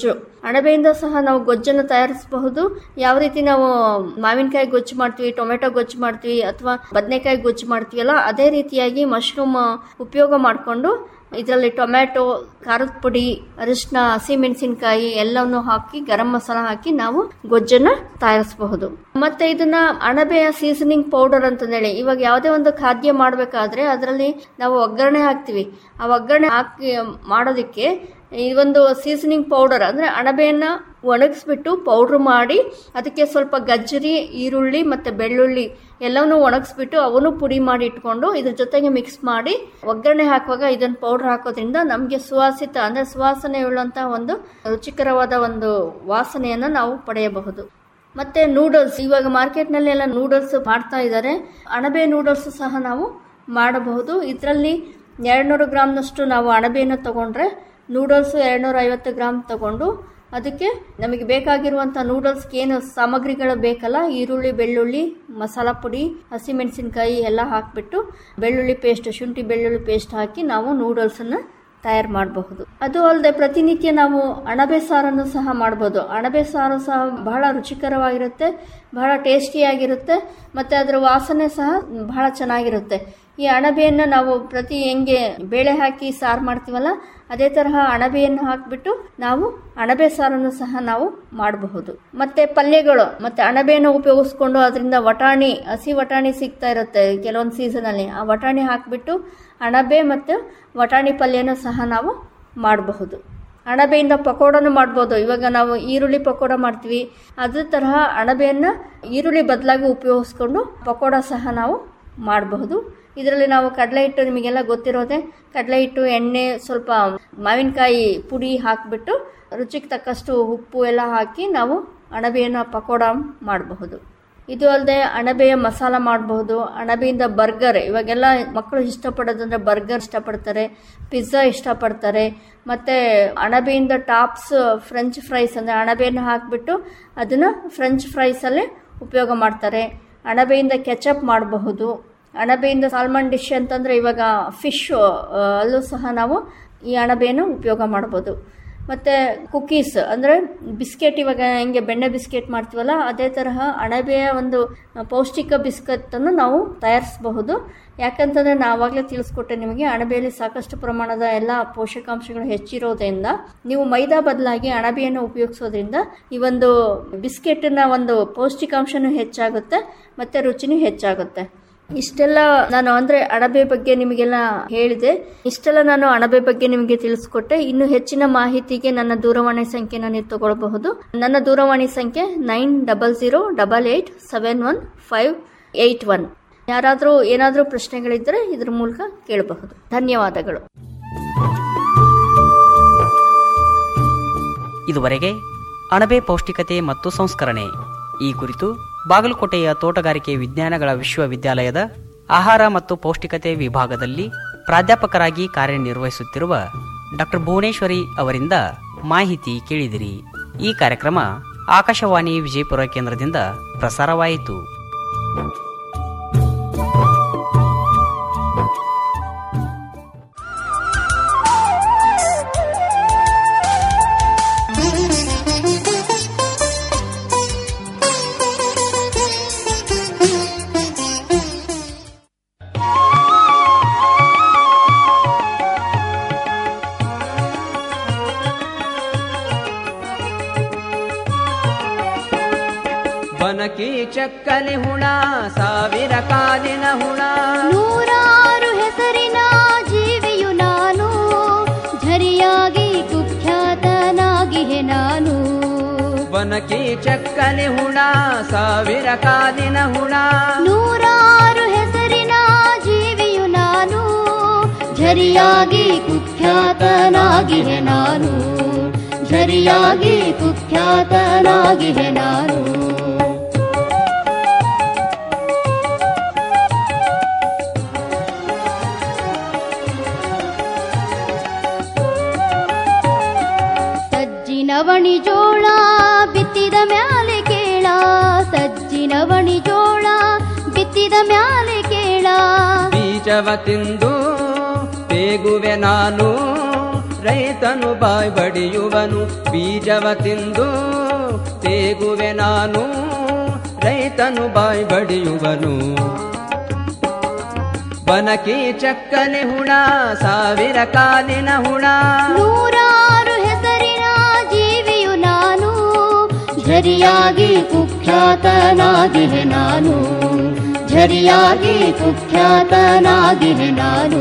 ಅಣಬೆಯಿಂದ ಸಹ ನಾವು ಗೊಜ್ಜನ್ನು ತಯಾರಿಸಬಹುದು ಯಾವ ರೀತಿ ನಾವು ಮಾವಿನಕಾಯಿ ಗೊಜ್ಜು ಮಾಡ್ತೀವಿ ಟೊಮೆಟೊ ಗೊಜ್ಜು ಮಾಡ್ತೀವಿ ಅಥವಾ ಬದನೆಕಾಯಿ ಗೊಜ್ಜು ಮಾಡ್ತೀವಲ್ಲ ಅದೇ ರೀತಿಯಾಗಿ ಮಶ್ರೂಮ್ ಉಪಯೋಗ ಮಾಡಿಕೊಂಡು ಇದರಲ್ಲಿ ಟೊಮ್ಯಾಟೊ ಖಾರದ ಪುಡಿ ಅರಿಶಿನ ಹಸಿಮೆಣಸಿನಕಾಯಿ ಎಲ್ಲವನ್ನು ಹಾಕಿ ಗರಂ ಮಸಾಲ ಹಾಕಿ ನಾವು ಗೊಜ್ಜನ್ನ ತಯಾರಿಸಬಹುದು ಮತ್ತೆ ಇದನ್ನ ಅಣಬೆಯ ಸೀಸನಿಂಗ್ ಪೌಡರ್ ಅಂತಂದೇಳಿ ಇವಾಗ ಯಾವುದೇ ಒಂದು ಖಾದ್ಯ ಮಾಡಬೇಕಾದ್ರೆ ಅದರಲ್ಲಿ ನಾವು ಒಗ್ಗರಣೆ ಹಾಕ್ತಿವಿ ಆ ಒಗ್ಗರಣೆ ಹಾಕಿ ಮಾಡೋದಕ್ಕೆ ಈ ಒಂದು ಸೀಸನಿಂಗ್ ಪೌಡರ್ ಅಂದ್ರೆ ಅಣಬೆಯನ್ನ ಒಣಗಿಸ್ಬಿಟ್ಟು ಪೌಡ್ರ್ ಮಾಡಿ ಅದಕ್ಕೆ ಸ್ವಲ್ಪ ಗಜ್ಜರಿ ಈರುಳ್ಳಿ ಮತ್ತೆ ಬೆಳ್ಳುಳ್ಳಿ ಎಲ್ಲವನ್ನೂ ಒಣಗಿಸ್ಬಿಟ್ಟು ಅವನು ಪುಡಿ ಮಾಡಿ ಇಟ್ಕೊಂಡು ಇದ್ರ ಜೊತೆಗೆ ಮಿಕ್ಸ್ ಮಾಡಿ ಒಗ್ಗರಣೆ ಹಾಕುವಾಗ ಇದನ್ನ ಪೌಡರ್ ಹಾಕೋದ್ರಿಂದ ನಮಗೆ ಸುವಾಸಿತ ಅಂದ್ರೆ ಸುವಾಸನೆ ಉಳ್ಳಂತಹ ಒಂದು ರುಚಿಕರವಾದ ಒಂದು ವಾಸನೆಯನ್ನ ನಾವು ಪಡೆಯಬಹುದು ಮತ್ತೆ ನೂಡಲ್ಸ್ ಇವಾಗ ಮಾರ್ಕೆಟ್ನಲ್ಲಿ ಎಲ್ಲ ನೂಡಲ್ಸ್ ಮಾಡ್ತಾ ಇದ್ದಾರೆ ಅಣಬೆ ನೂಡಲ್ಸ್ ಸಹ ನಾವು ಮಾಡಬಹುದು ಇದರಲ್ಲಿ ಎರಡ್ನೂರು ಗ್ರಾಮ್ನಷ್ಟು ನಾವು ಅಣಬೆಯನ್ನು ತಗೊಂಡ್ರೆ ನೂಡಲ್ಸ್ ಎರಡ್ನೂರ ಐವತ್ತು ಗ್ರಾಮ್ ತಗೊಂಡು ಅದಕ್ಕೆ ನಮಗೆ ಬೇಕಾಗಿರುವಂಥ ನೂಡಲ್ಸ್ಗೆ ಏನು ಸಾಮಗ್ರಿಗಳು ಬೇಕಲ್ಲ ಈರುಳ್ಳಿ ಬೆಳ್ಳುಳ್ಳಿ ಮಸಾಲ ಪುಡಿ ಹಸಿಮೆಣಸಿನಕಾಯಿ ಎಲ್ಲ ಹಾಕಿಬಿಟ್ಟು ಬೆಳ್ಳುಳ್ಳಿ ಪೇಸ್ಟ್ ಶುಂಠಿ ಬೆಳ್ಳುಳ್ಳಿ ಪೇಸ್ಟ್ ಹಾಕಿ ನಾವು ನೂಡಲ್ಸನ್ನು ತಯಾರು ಮಾಡಬಹುದು ಅದು ಅಲ್ಲದೆ ಪ್ರತಿನಿತ್ಯ ನಾವು ಅಣಬೆ ಸಾರನ್ನು ಸಹ ಮಾಡ್ಬೋದು ಅಣಬೆ ಸಾರು ಸಹ ಬಹಳ ರುಚಿಕರವಾಗಿರುತ್ತೆ ಬಹಳ ಟೇಸ್ಟಿಯಾಗಿರುತ್ತೆ ಮತ್ತು ಅದರ ವಾಸನೆ ಸಹ ಬಹಳ ಚೆನ್ನಾಗಿರುತ್ತೆ ಈ ಅಣಬೆಯನ್ನು ನಾವು ಪ್ರತಿ ಹೆಂಗೆ ಬೇಳೆ ಹಾಕಿ ಸಾರು ಮಾಡ್ತೀವಲ್ಲ ಅದೇ ತರಹ ಅಣಬೆಯನ್ನು ಹಾಕಿಬಿಟ್ಟು ನಾವು ಅಣಬೆ ಸಾರನ್ನು ಸಹ ನಾವು ಮಾಡಬಹುದು ಮತ್ತೆ ಪಲ್ಯಗಳು ಮತ್ತೆ ಅಣಬೆಯನ್ನು ಉಪಯೋಗಿಸ್ಕೊಂಡು ಅದರಿಂದ ವಟಾಣಿ ಹಸಿ ವಟಾಣಿ ಸಿಗ್ತಾ ಇರುತ್ತೆ ಕೆಲವೊಂದು ಸೀಸನಲ್ಲಿ ಆ ವಟಾಣಿ ಹಾಕಿಬಿಟ್ಟು ಅಣಬೆ ಮತ್ತು ವಟಾಣಿ ಪಲ್ಯನೂ ಸಹ ನಾವು ಮಾಡಬಹುದು ಅಣಬೆಯಿಂದ ಪಕೋಡನು ಮಾಡ್ಬೋದು ಇವಾಗ ನಾವು ಈರುಳ್ಳಿ ಪಕೋಡ ಮಾಡ್ತೀವಿ ಅದೇ ತರಹ ಅಣಬೆಯನ್ನು ಈರುಳ್ಳಿ ಬದಲಾಗಿ ಉಪಯೋಗಿಸ್ಕೊಂಡು ಪಕೋಡ ಸಹ ನಾವು ಮಾಡಬಹುದು ಇದರಲ್ಲಿ ನಾವು ಕಡಲೆ ಹಿಟ್ಟು ನಿಮಗೆಲ್ಲ ಗೊತ್ತಿರೋದೆ ಕಡಲೆ ಹಿಟ್ಟು ಎಣ್ಣೆ ಸ್ವಲ್ಪ ಮಾವಿನಕಾಯಿ ಪುಡಿ ಹಾಕಿಬಿಟ್ಟು ರುಚಿಗೆ ತಕ್ಕಷ್ಟು ಉಪ್ಪು ಎಲ್ಲ ಹಾಕಿ ನಾವು ಅಣಬೆಯನ್ನು ಪಕೋಡ ಮಾಡಬಹುದು ಇದು ಅಲ್ಲದೆ ಅಣಬೆಯ ಮಸಾಲ ಮಾಡಬಹುದು ಅಣಬೆಯಿಂದ ಬರ್ಗರ್ ಇವಾಗೆಲ್ಲ ಮಕ್ಕಳು ಇಷ್ಟಪಡೋದಂದ್ರೆ ಬರ್ಗರ್ ಇಷ್ಟಪಡ್ತಾರೆ ಪಿಜ್ಜಾ ಇಷ್ಟಪಡ್ತಾರೆ ಮತ್ತು ಅಣಬೆಯಿಂದ ಟಾಪ್ಸ್ ಫ್ರೆಂಚ್ ಫ್ರೈಸ್ ಅಂದರೆ ಅಣಬೆಯನ್ನು ಹಾಕಿಬಿಟ್ಟು ಅದನ್ನು ಫ್ರೆಂಚ್ ಫ್ರೈಸಲ್ಲೇ ಉಪಯೋಗ ಮಾಡ್ತಾರೆ ಅಣಬೆಯಿಂದ ಕೆಚಪ್ ಮಾಡಬಹುದು ಅಣಬೆಯಿಂದ ಸಾಲ್ಮನ್ ಡಿಶ್ ಅಂತಂದರೆ ಇವಾಗ ಫಿಶ್ ಅಲ್ಲೂ ಸಹ ನಾವು ಈ ಅಣಬೆಯನ್ನು ಉಪಯೋಗ ಮಾಡ್ಬೋದು ಮತ್ತು ಕುಕೀಸ್ ಅಂದರೆ ಬಿಸ್ಕೆಟ್ ಇವಾಗ ಹೆಂಗೆ ಬೆಣ್ಣೆ ಬಿಸ್ಕೆಟ್ ಮಾಡ್ತೀವಲ್ಲ ಅದೇ ತರಹ ಅಣಬೆಯ ಒಂದು ಪೌಷ್ಟಿಕ ಬಿಸ್ಕತ್ತನ್ನು ನಾವು ತಯಾರಿಸಬಹುದು ಯಾಕಂತಂದರೆ ನಾವಾಗಲೇ ತಿಳಿಸ್ಕೊಟ್ಟೆ ನಿಮಗೆ ಅಣಬೆಯಲ್ಲಿ ಸಾಕಷ್ಟು ಪ್ರಮಾಣದ ಎಲ್ಲ ಪೋಷಕಾಂಶಗಳು ಹೆಚ್ಚಿರೋದ್ರಿಂದ ನೀವು ಮೈದಾ ಬದಲಾಗಿ ಅಣಬೆಯನ್ನು ಉಪಯೋಗಿಸೋದ್ರಿಂದ ಈ ಒಂದು ಬಿಸ್ಕೆಟ್ನ ಒಂದು ಪೌಷ್ಟಿಕಾಂಶನೂ ಹೆಚ್ಚಾಗುತ್ತೆ ಮತ್ತು ರುಚಿನೂ ಹೆಚ್ಚಾಗುತ್ತೆ ಇಷ್ಟೆಲ್ಲ ನಾನು ಅಂದ್ರೆ ಅಣಬೆ ಬಗ್ಗೆ ನಿಮಗೆಲ್ಲ ಹೇಳಿದೆ ಇಷ್ಟೆಲ್ಲ ನಾನು ಅಣಬೆ ಬಗ್ಗೆ ನಿಮಗೆ ತಿಳಿಸ್ಕೊಟ್ಟೆ ಇನ್ನು ಹೆಚ್ಚಿನ ಮಾಹಿತಿಗೆ ನನ್ನ ದೂರವಾಣಿ ಸಂಖ್ಯೆನ ನೀವು ತಗೊಳ್ಬಹುದು ನನ್ನ ದೂರವಾಣಿ ಸಂಖ್ಯೆ nine double zero double eight seven one five eight one ಯಾರಾದರೂ ಏನಾದರೂ ಪ್ರಶ್ನೆಗಳಿದ್ದರೆ ಇದ್ರ ಮೂಲಕ ಕೇಳಬಹುದು ಧನ್ಯವಾದಗಳು ಇದುವರೆಗೆ ಅಣಬೆ ಪೌಷ್ಟಿಕತೆ ಮತ್ತು ಸಂಸ್ಕರಣೆ ಈ ಕುರಿತು ಬಾಗಲಕೋಟೆಯ ತೋಟಗಾರಿಕೆ ವಿಜ್ಞಾನಗಳ ವಿಶ್ವವಿದ್ಯಾಲಯದ ಆಹಾರ ಮತ್ತು ಪೌಷ್ಟಿಕತೆ ವಿಭಾಗದಲ್ಲಿ ಪ್ರಾಧ್ಯಾಪಕರಾಗಿ ಕಾರ್ಯನಿರ್ವಹಿಸುತ್ತಿರುವ ಡಾಕ್ಟರ್ ಭುವನೇಶ್ವರಿ ಅವರಿಂದ ಮಾಹಿತಿ ಕೇಳಿದಿರಿ ಈ ಕಾರ್ಯಕ್ರಮ ಆಕಾಶವಾಣಿ ವಿಜಯಪುರ ಕೇಂದ್ರದಿಂದ ಪ್ರಸಾರವಾಯಿತು ಬನಕಿ ಚಕ್ಕಲಿ ಹುಣ ಸಾವಿರ ಕಾಲಿನ ಹುಣ ನೂರಾರು ಹೆಸರಿನ ಜೀವಿಯು ನಾನು ಝರಿಯಾಗಿ ಕುಖ್ಯಾತನಾಗಿಹೆ ನಾನು ಬನಕಿ ಚಕ್ಕಲಿ ಹುಣ ಸಾವಿರ ಕಾಲಿನ ಹುಣ ನೂರಾರು ಹೆಸರಿನ ಜೀವಿಯು ನಾನು ಝರಿಯಾಗಿ ಕುಖ್ಯಾತನಾಗಿಹೆ ನಾನು ಝರಿಯಾಗಿ ಕುಖ್ಯಾತನಾಗಿಹೆ ನಾನು ಸಜ್ಜಿನವಣಿ ಜೋಳ ಬಿತ್ತಿದ ಮ್ಯಾಲೆ ಕೇಳ ಸಜ್ಜಿನವಣಿ ಜೋಳ ಬಿತ್ತಿದ ಮ್ಯಾಲೆ ಕೇಳ ಬೀಜವ ತಿಂದು ಬೇಗುವೆ ನಾನು ರೈತನು ಬಾಯ್ ಬಡಿಯುವನು ಬೀಜವ ತಿಂದು ತೇಗುವೆ ನಾನು ರೈತನು ಬಾಯ್ ಬಡಿಯುವನು ಬನಕಿ ಚಕ್ಕನೆ ಹುಣ ಸಾವಿರ ಕಾಲಿನ ಹುಣ ನೂರಾರು ಹೆಸರಿನ ಜೀವಿಯು ನಾನು ಝರಿಯಾಗಿ ಕುಖ್ಯಾತನಾಗಿವೆ ನಾನು ಝರಿಯಾಗಿ ಕುಖ್ಯಾತನಾಗಿವೆ ನಾನು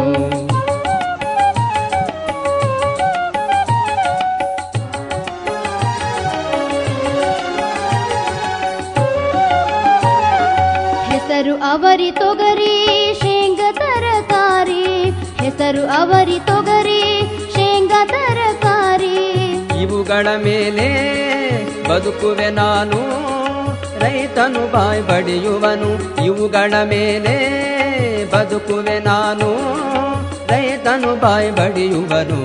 ಹೆಸರು ಅವರಿ ತೊಗರಿ ಶೇಂಗ ತರಕಾರಿ ಹೆಸರು ಅವರಿ ತೊಗರಿ ಶೇಂಗ ತರಕಾರಿ ಇವುಗಳ ಮೇಲೆ ಬದುಕುವೆ ನಾನು ರೈತನು ಬಾಯ್ ಬಡಿಯುವನು ಇವುಗಳ ಮೇಲೆ ಬದುಕುವೆ ನಾನು ರೈತನು ಬಾಯ್ ಬಡಿಯುವನು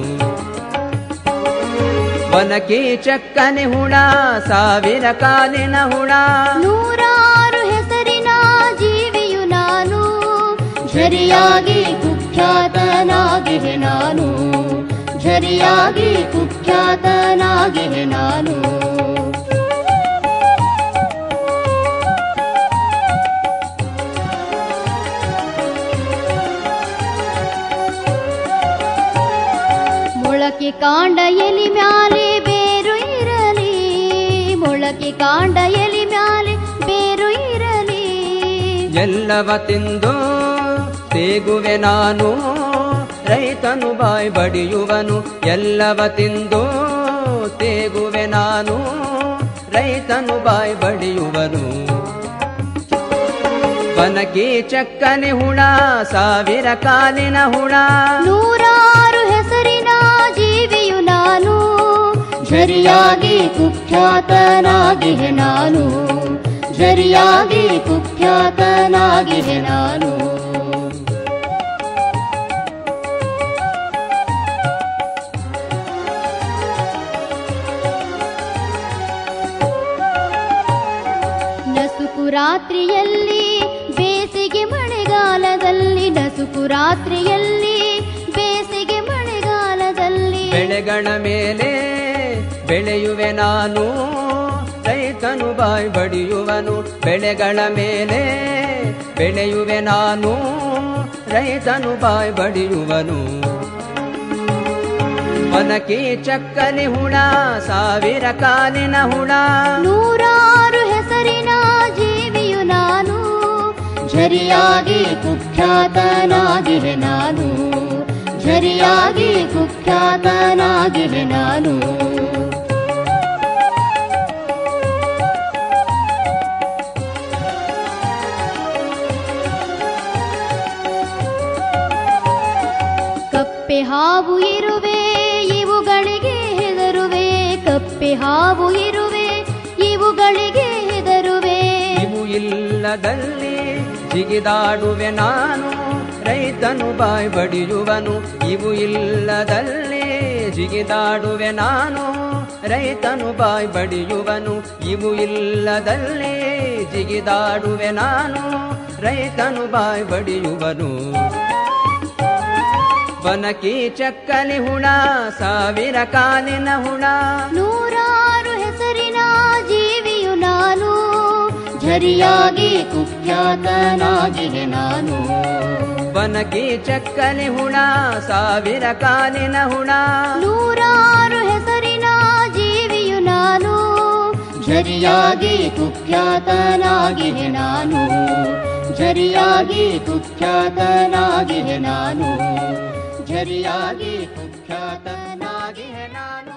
ವನಕಿ ಚಕ್ಕನೆ ಹುಣ ಸಾವಿರ ಕಾಲಿನ ಹುಣ ನೂರಾರು ಹೆಸರಿನ ಜೀವಿಯು ನಾನು ಝರಿಯಾಗಿ ಕುಖ್ಯಾತನಾಗಿವೆ ನಾನು ಝರಿಯಾಗಿ ಕುಖ್ಯಾತನಾಗಿವೆ ನಾನು ಮೊಳಕೆ ಕಾಂಡ ಎಲಿ ಮ್ಯಾಲೆ ಬೇರು ಇರಲಿ ಮೊಳಕೆ ಕಾಂಡ ಎಲಿ ಮ್ಯಾಲೆ ಬೇರು ಇರಲಿ ಎಲ್ಲವ ತಿಂದು ತೇಗುವೆ ನಾನು ರೈತನು ಬಾಯ್ ಬಡಿಯುವನು ಎಲ್ಲವ ತಿಂದು ತೇಗುವೆ ನಾನು ರೈತನು ಬಾಯ್ ಬಡಿಯುವನು ಬನಕಿ ಚಕ್ಕನೆ ಹುಣ ಸಾವಿರ ಕಾಲಿನ ಹುಣ ನೂರಾರು ಹೆಸರಿನ ಜೀವಿಯು ನಾನು ಝರಿಯಾಗಿ ಕುಖ್ಯಾತನಾಗಿವೆ ನಾನು ಝರಿಯಾಗಿ ಕುಖ್ಯಾತನಾಗಿವೆ ನಾನು ನಸುಕು ರಾತ್ರಿಯಲ್ಲಿ ಬೇಸಿಗೆ ಮಳೆಗಾಲದಲ್ಲಿ ನಸುಕು ರಾತ್ರಿಯಲ್ಲಿ ಬೇಸಿಗೆ ಮಳೆಗಾಲದಲ್ಲಿ ಬೆಳೆಗಳ ಮೇಲೆ ಬೆಳೆಯುವೆ ನಾನು ರೈತನು ಬಾಯ್ ಬಡಿಯುವನು ಬೆಳೆಗಳ ಮೇಲೆ ಬೆಳೆಯುವೆ ನಾನು ರೈತನು ಬಾಯ್ ಬಡಿಯುವನು ವನಕಿ ಚಕ್ಕಲಿ ಹುಣ ಸಾವಿರ ಕಾಲಿನ ಹುಣ ನೂರಾರು ಹೆಸರಿನ ಜೀವಿಯು ನಾನು ಝರಿಯಾಗಿ ಕುಖ್ಯಾತನಾಗಿವೆ ನಾನು ಝರಿಯಾಗಿ ಕುಖ್ಯಾತನಾಗಿವೆ ನಾನು ಕಪ್ಪೆ ಹಾವು ಇರುವೆ ಇವುಗಳಿಗೆ ಹೆದರುವೆ ಕಪ್ಪೆ ಹಾವು ಇರುವೆ ಇವುಗಳಿಗೆ ಹೆದರುವೆ ಇವು ಇಲ್ಲದಲ್ಲಿ ಜಿಗಿದಾಡುವೆ ನಾನು ರೈತನು ಬಾಯ್ ಬಡಿಯುವನು ಇವು ಇಲ್ಲದಲ್ಲಿ ಜಿಗಿದಾಡುವೆ ನಾನು ರೈತನು ಬಾಯ್ ಬಡಿಯುವನು ಇವು ಇಲ್ಲದಲ್ಲಿ ಜಿಗಿದಾಡುವೆ ನಾನು ರೈತನು ಬಾಯ್ ಬಡಿಯುವನು ಬನಕಿ ಚಕ್ಕಲಿ ಹುಣ ಸಾವಿರ ಕಾಲಿನ ಹುಣ ನೂರಾರು ಹೆಸರಿನ ಜೀವಿಯು ನಾನು ಝರಿಯಾಗಿ ಕುಖ್ಯಾತನಾಗಿವೆ ನಾನು ಬನಕಿ ಚಕ್ಕಲಿ ಹುಣ ಸಾವಿರ ಕಾಲಿನ ಹುಣ ನೂರಾರು ಹೆಸರಿನ ಜೀವಿಯು ನಾನು ಝರಿಯಾಗಿ ಕುಖ್ಯಾತನಾಗಿವೆ ನಾನು ಝರಿಯಾಗಿ ಕುಖ್ಯಾತನಾಗಿವೆ ನಾನು ಝರಿಯಾಗಿ ಕುಖ್ಯಾತನಾಗಿವೆ ನಾನು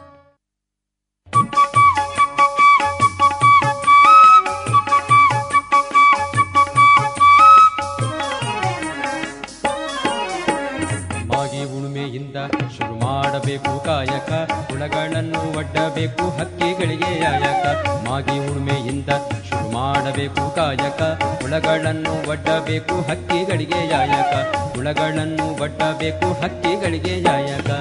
ಮಾಗಿ ಉಳುಮೆಯಿಂದ ಶುರು ಮಾಡಬೇಕು ಕಾಯಕ ಹುಳಗಳನ್ನು ಒಡ್ಡಬೇಕು ಹಕ್ಕಿಗಳಿಗೆ ಆಯಕ ಮಾಗಿ ಉಳುಮೆಯಿಂದ ಶುರು ಮಾಡಬೇಕು ಕಾಯಕ ಹುಳಗಳನ್ನು ಒಡ್ಡಬೇಕು ಹಕ್ಕಿಗಳಿಗೆ ಯಾಯಕ ಹುಳಗಳನ್ನು ಒಡ್ಡಬೇಕು ಹಕ್ಕಿಗಳಿಗೆ ಯಾಯಕ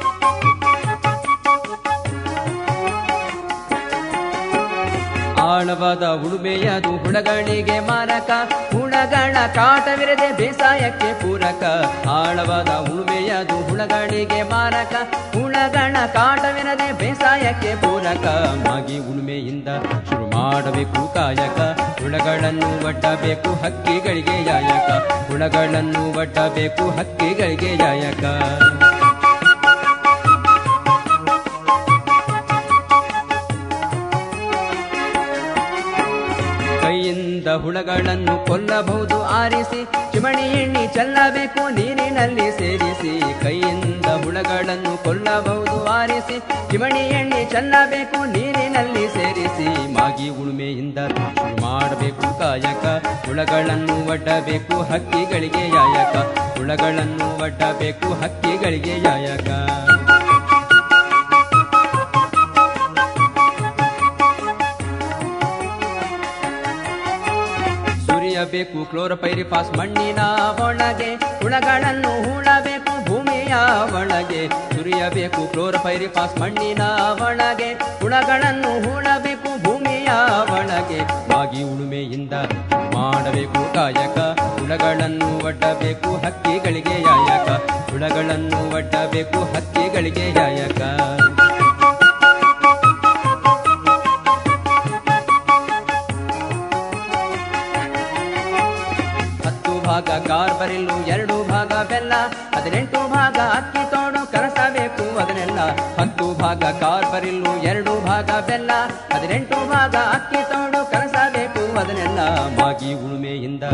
ಆಳ ಆಳವಾದ ಉಳುಮೆಯದು ಹುಳಗಳಿಗೆ ಮಾರಕ ಹುಳಗಳ ಕಾಟವಿರದೆ ಬೇಸಾಯಕ್ಕೆ ಪೂರಕ ಆಳವಾದ ಉಳುಮೆಯದು ಹುಳಗಳಿಗೆ ಮಾರಕ ಹುಳಗಳ ಕಾಟವಿರದೆ ಬೇಸಾಯಕ್ಕೆ ಪೂರಕ ಮಾಗಿ ಉಳುಮೆಯಿಂದ ಶುರು ಮಾಡಬೇಕು ಕಾಯಕ ಹುಳಗಳನ್ನು ಒಡ್ಡಬೇಕು ಹಕ್ಕಿಗಳಿಗೆ ಯಾಯಕ ಹುಳಗಳನ್ನು ಒಡ್ಡಬೇಕು ಹಕ್ಕಿಗಳಿಗೆ ಯಾಯಕ ಕೈಯಿಂದ ಹುಳಗಳನ್ನು ಕೊಲ್ಲಬಹುದು ಆರಿಸಿ ಚಿಮಣಿ ಎಣ್ಣೆ ಚೆಲ್ಲಬೇಕು ನೀರಿನಲ್ಲಿ ಸೇರಿಸಿ ಕೈಯಿಂದ ಹುಳಗಳನ್ನು ಕೊಲ್ಲಬಹುದು ಆರಿಸಿ ಚಿಮಣಿ ಎಣ್ಣೆ ಚೆಲ್ಲಬೇಕು ನೀರಿನಲ್ಲಿ ಸೇರಿಸಿ ಮಾಗಿ ಉಳುಮೆಯಿಂದ ಶುರು ಮಾಡಬೇಕು ಕಾಯಕ ಹುಳಗಳನ್ನು ಒಡ್ಡಬೇಕು ಹಕ್ಕಿಗಳಿಗೆ ಯಾಯಕ ಹುಳಗಳನ್ನು ಒಡ್ಡಬೇಕು ಹಕ್ಕಿಗಳಿಗೆ ಯಾಯಕ ಸುರಿಯಬೇಕು ಕ್ಲೋರೋಪೈರಿಫಾಸ್ ಮಣ್ಣಿನ ಒಳಗೆ ಹುಳಗಳನ್ನು ಹೂಳಬೇಕು ಭೂಮಿಯ ಒಳಗೆ ಸುರಿಯಬೇಕು ಕ್ಲೋರೋಪೈರಿಫಾಸ್ ಮಣ್ಣಿನ ಒಳಗೆ ಹುಳಗಳನ್ನು ಹೂಳಬೇಕು ಭೂಮಿಯ ಒಳಗೆ ಮಾಗಿ ಉಳುಮೆಯಿಂದ ಮಾಡಬೇಕು ಕಾಯಕ ಹುಳಗಳನ್ನು ಒಡ್ಡಬೇಕು ಹಕ್ಕಿಗಳಿಗೆ ಯಾಯಕ ಹುಳಗಳನ್ನು ಒಡ್ಡಬೇಕು ಹಕ್ಕಿಗಳಿಗೆ ಯಾಯಕ ಹತ್ತು ಭಾಗ ಕಾರ್ಬರಿಲ್ಲು ಎರಡು ಭಾಗ ಬೆಲ್ಲ ಹದಿನೆಂಟು ಭಾಗ ಅಕ್ಕಿ ತೋಡು ಕರಸಬೇಕು ಅದನ್ನೆಲ್ಲ ಹತ್ತು ಭಾಗ ಕಾರ್ಬರಿಲ್ಲು ಎರಡು ಭಾಗ ಬೆಲ್ಲ ಹದಿನೆಂಟು ಭಾಗ ಅಕ್ಕಿ ತೋಡು ಕರಸಬೇಕು ಅದನ್ನೆಲ್ಲ ಮಾಗಿ ಉಳುಮೆಯಿಂದ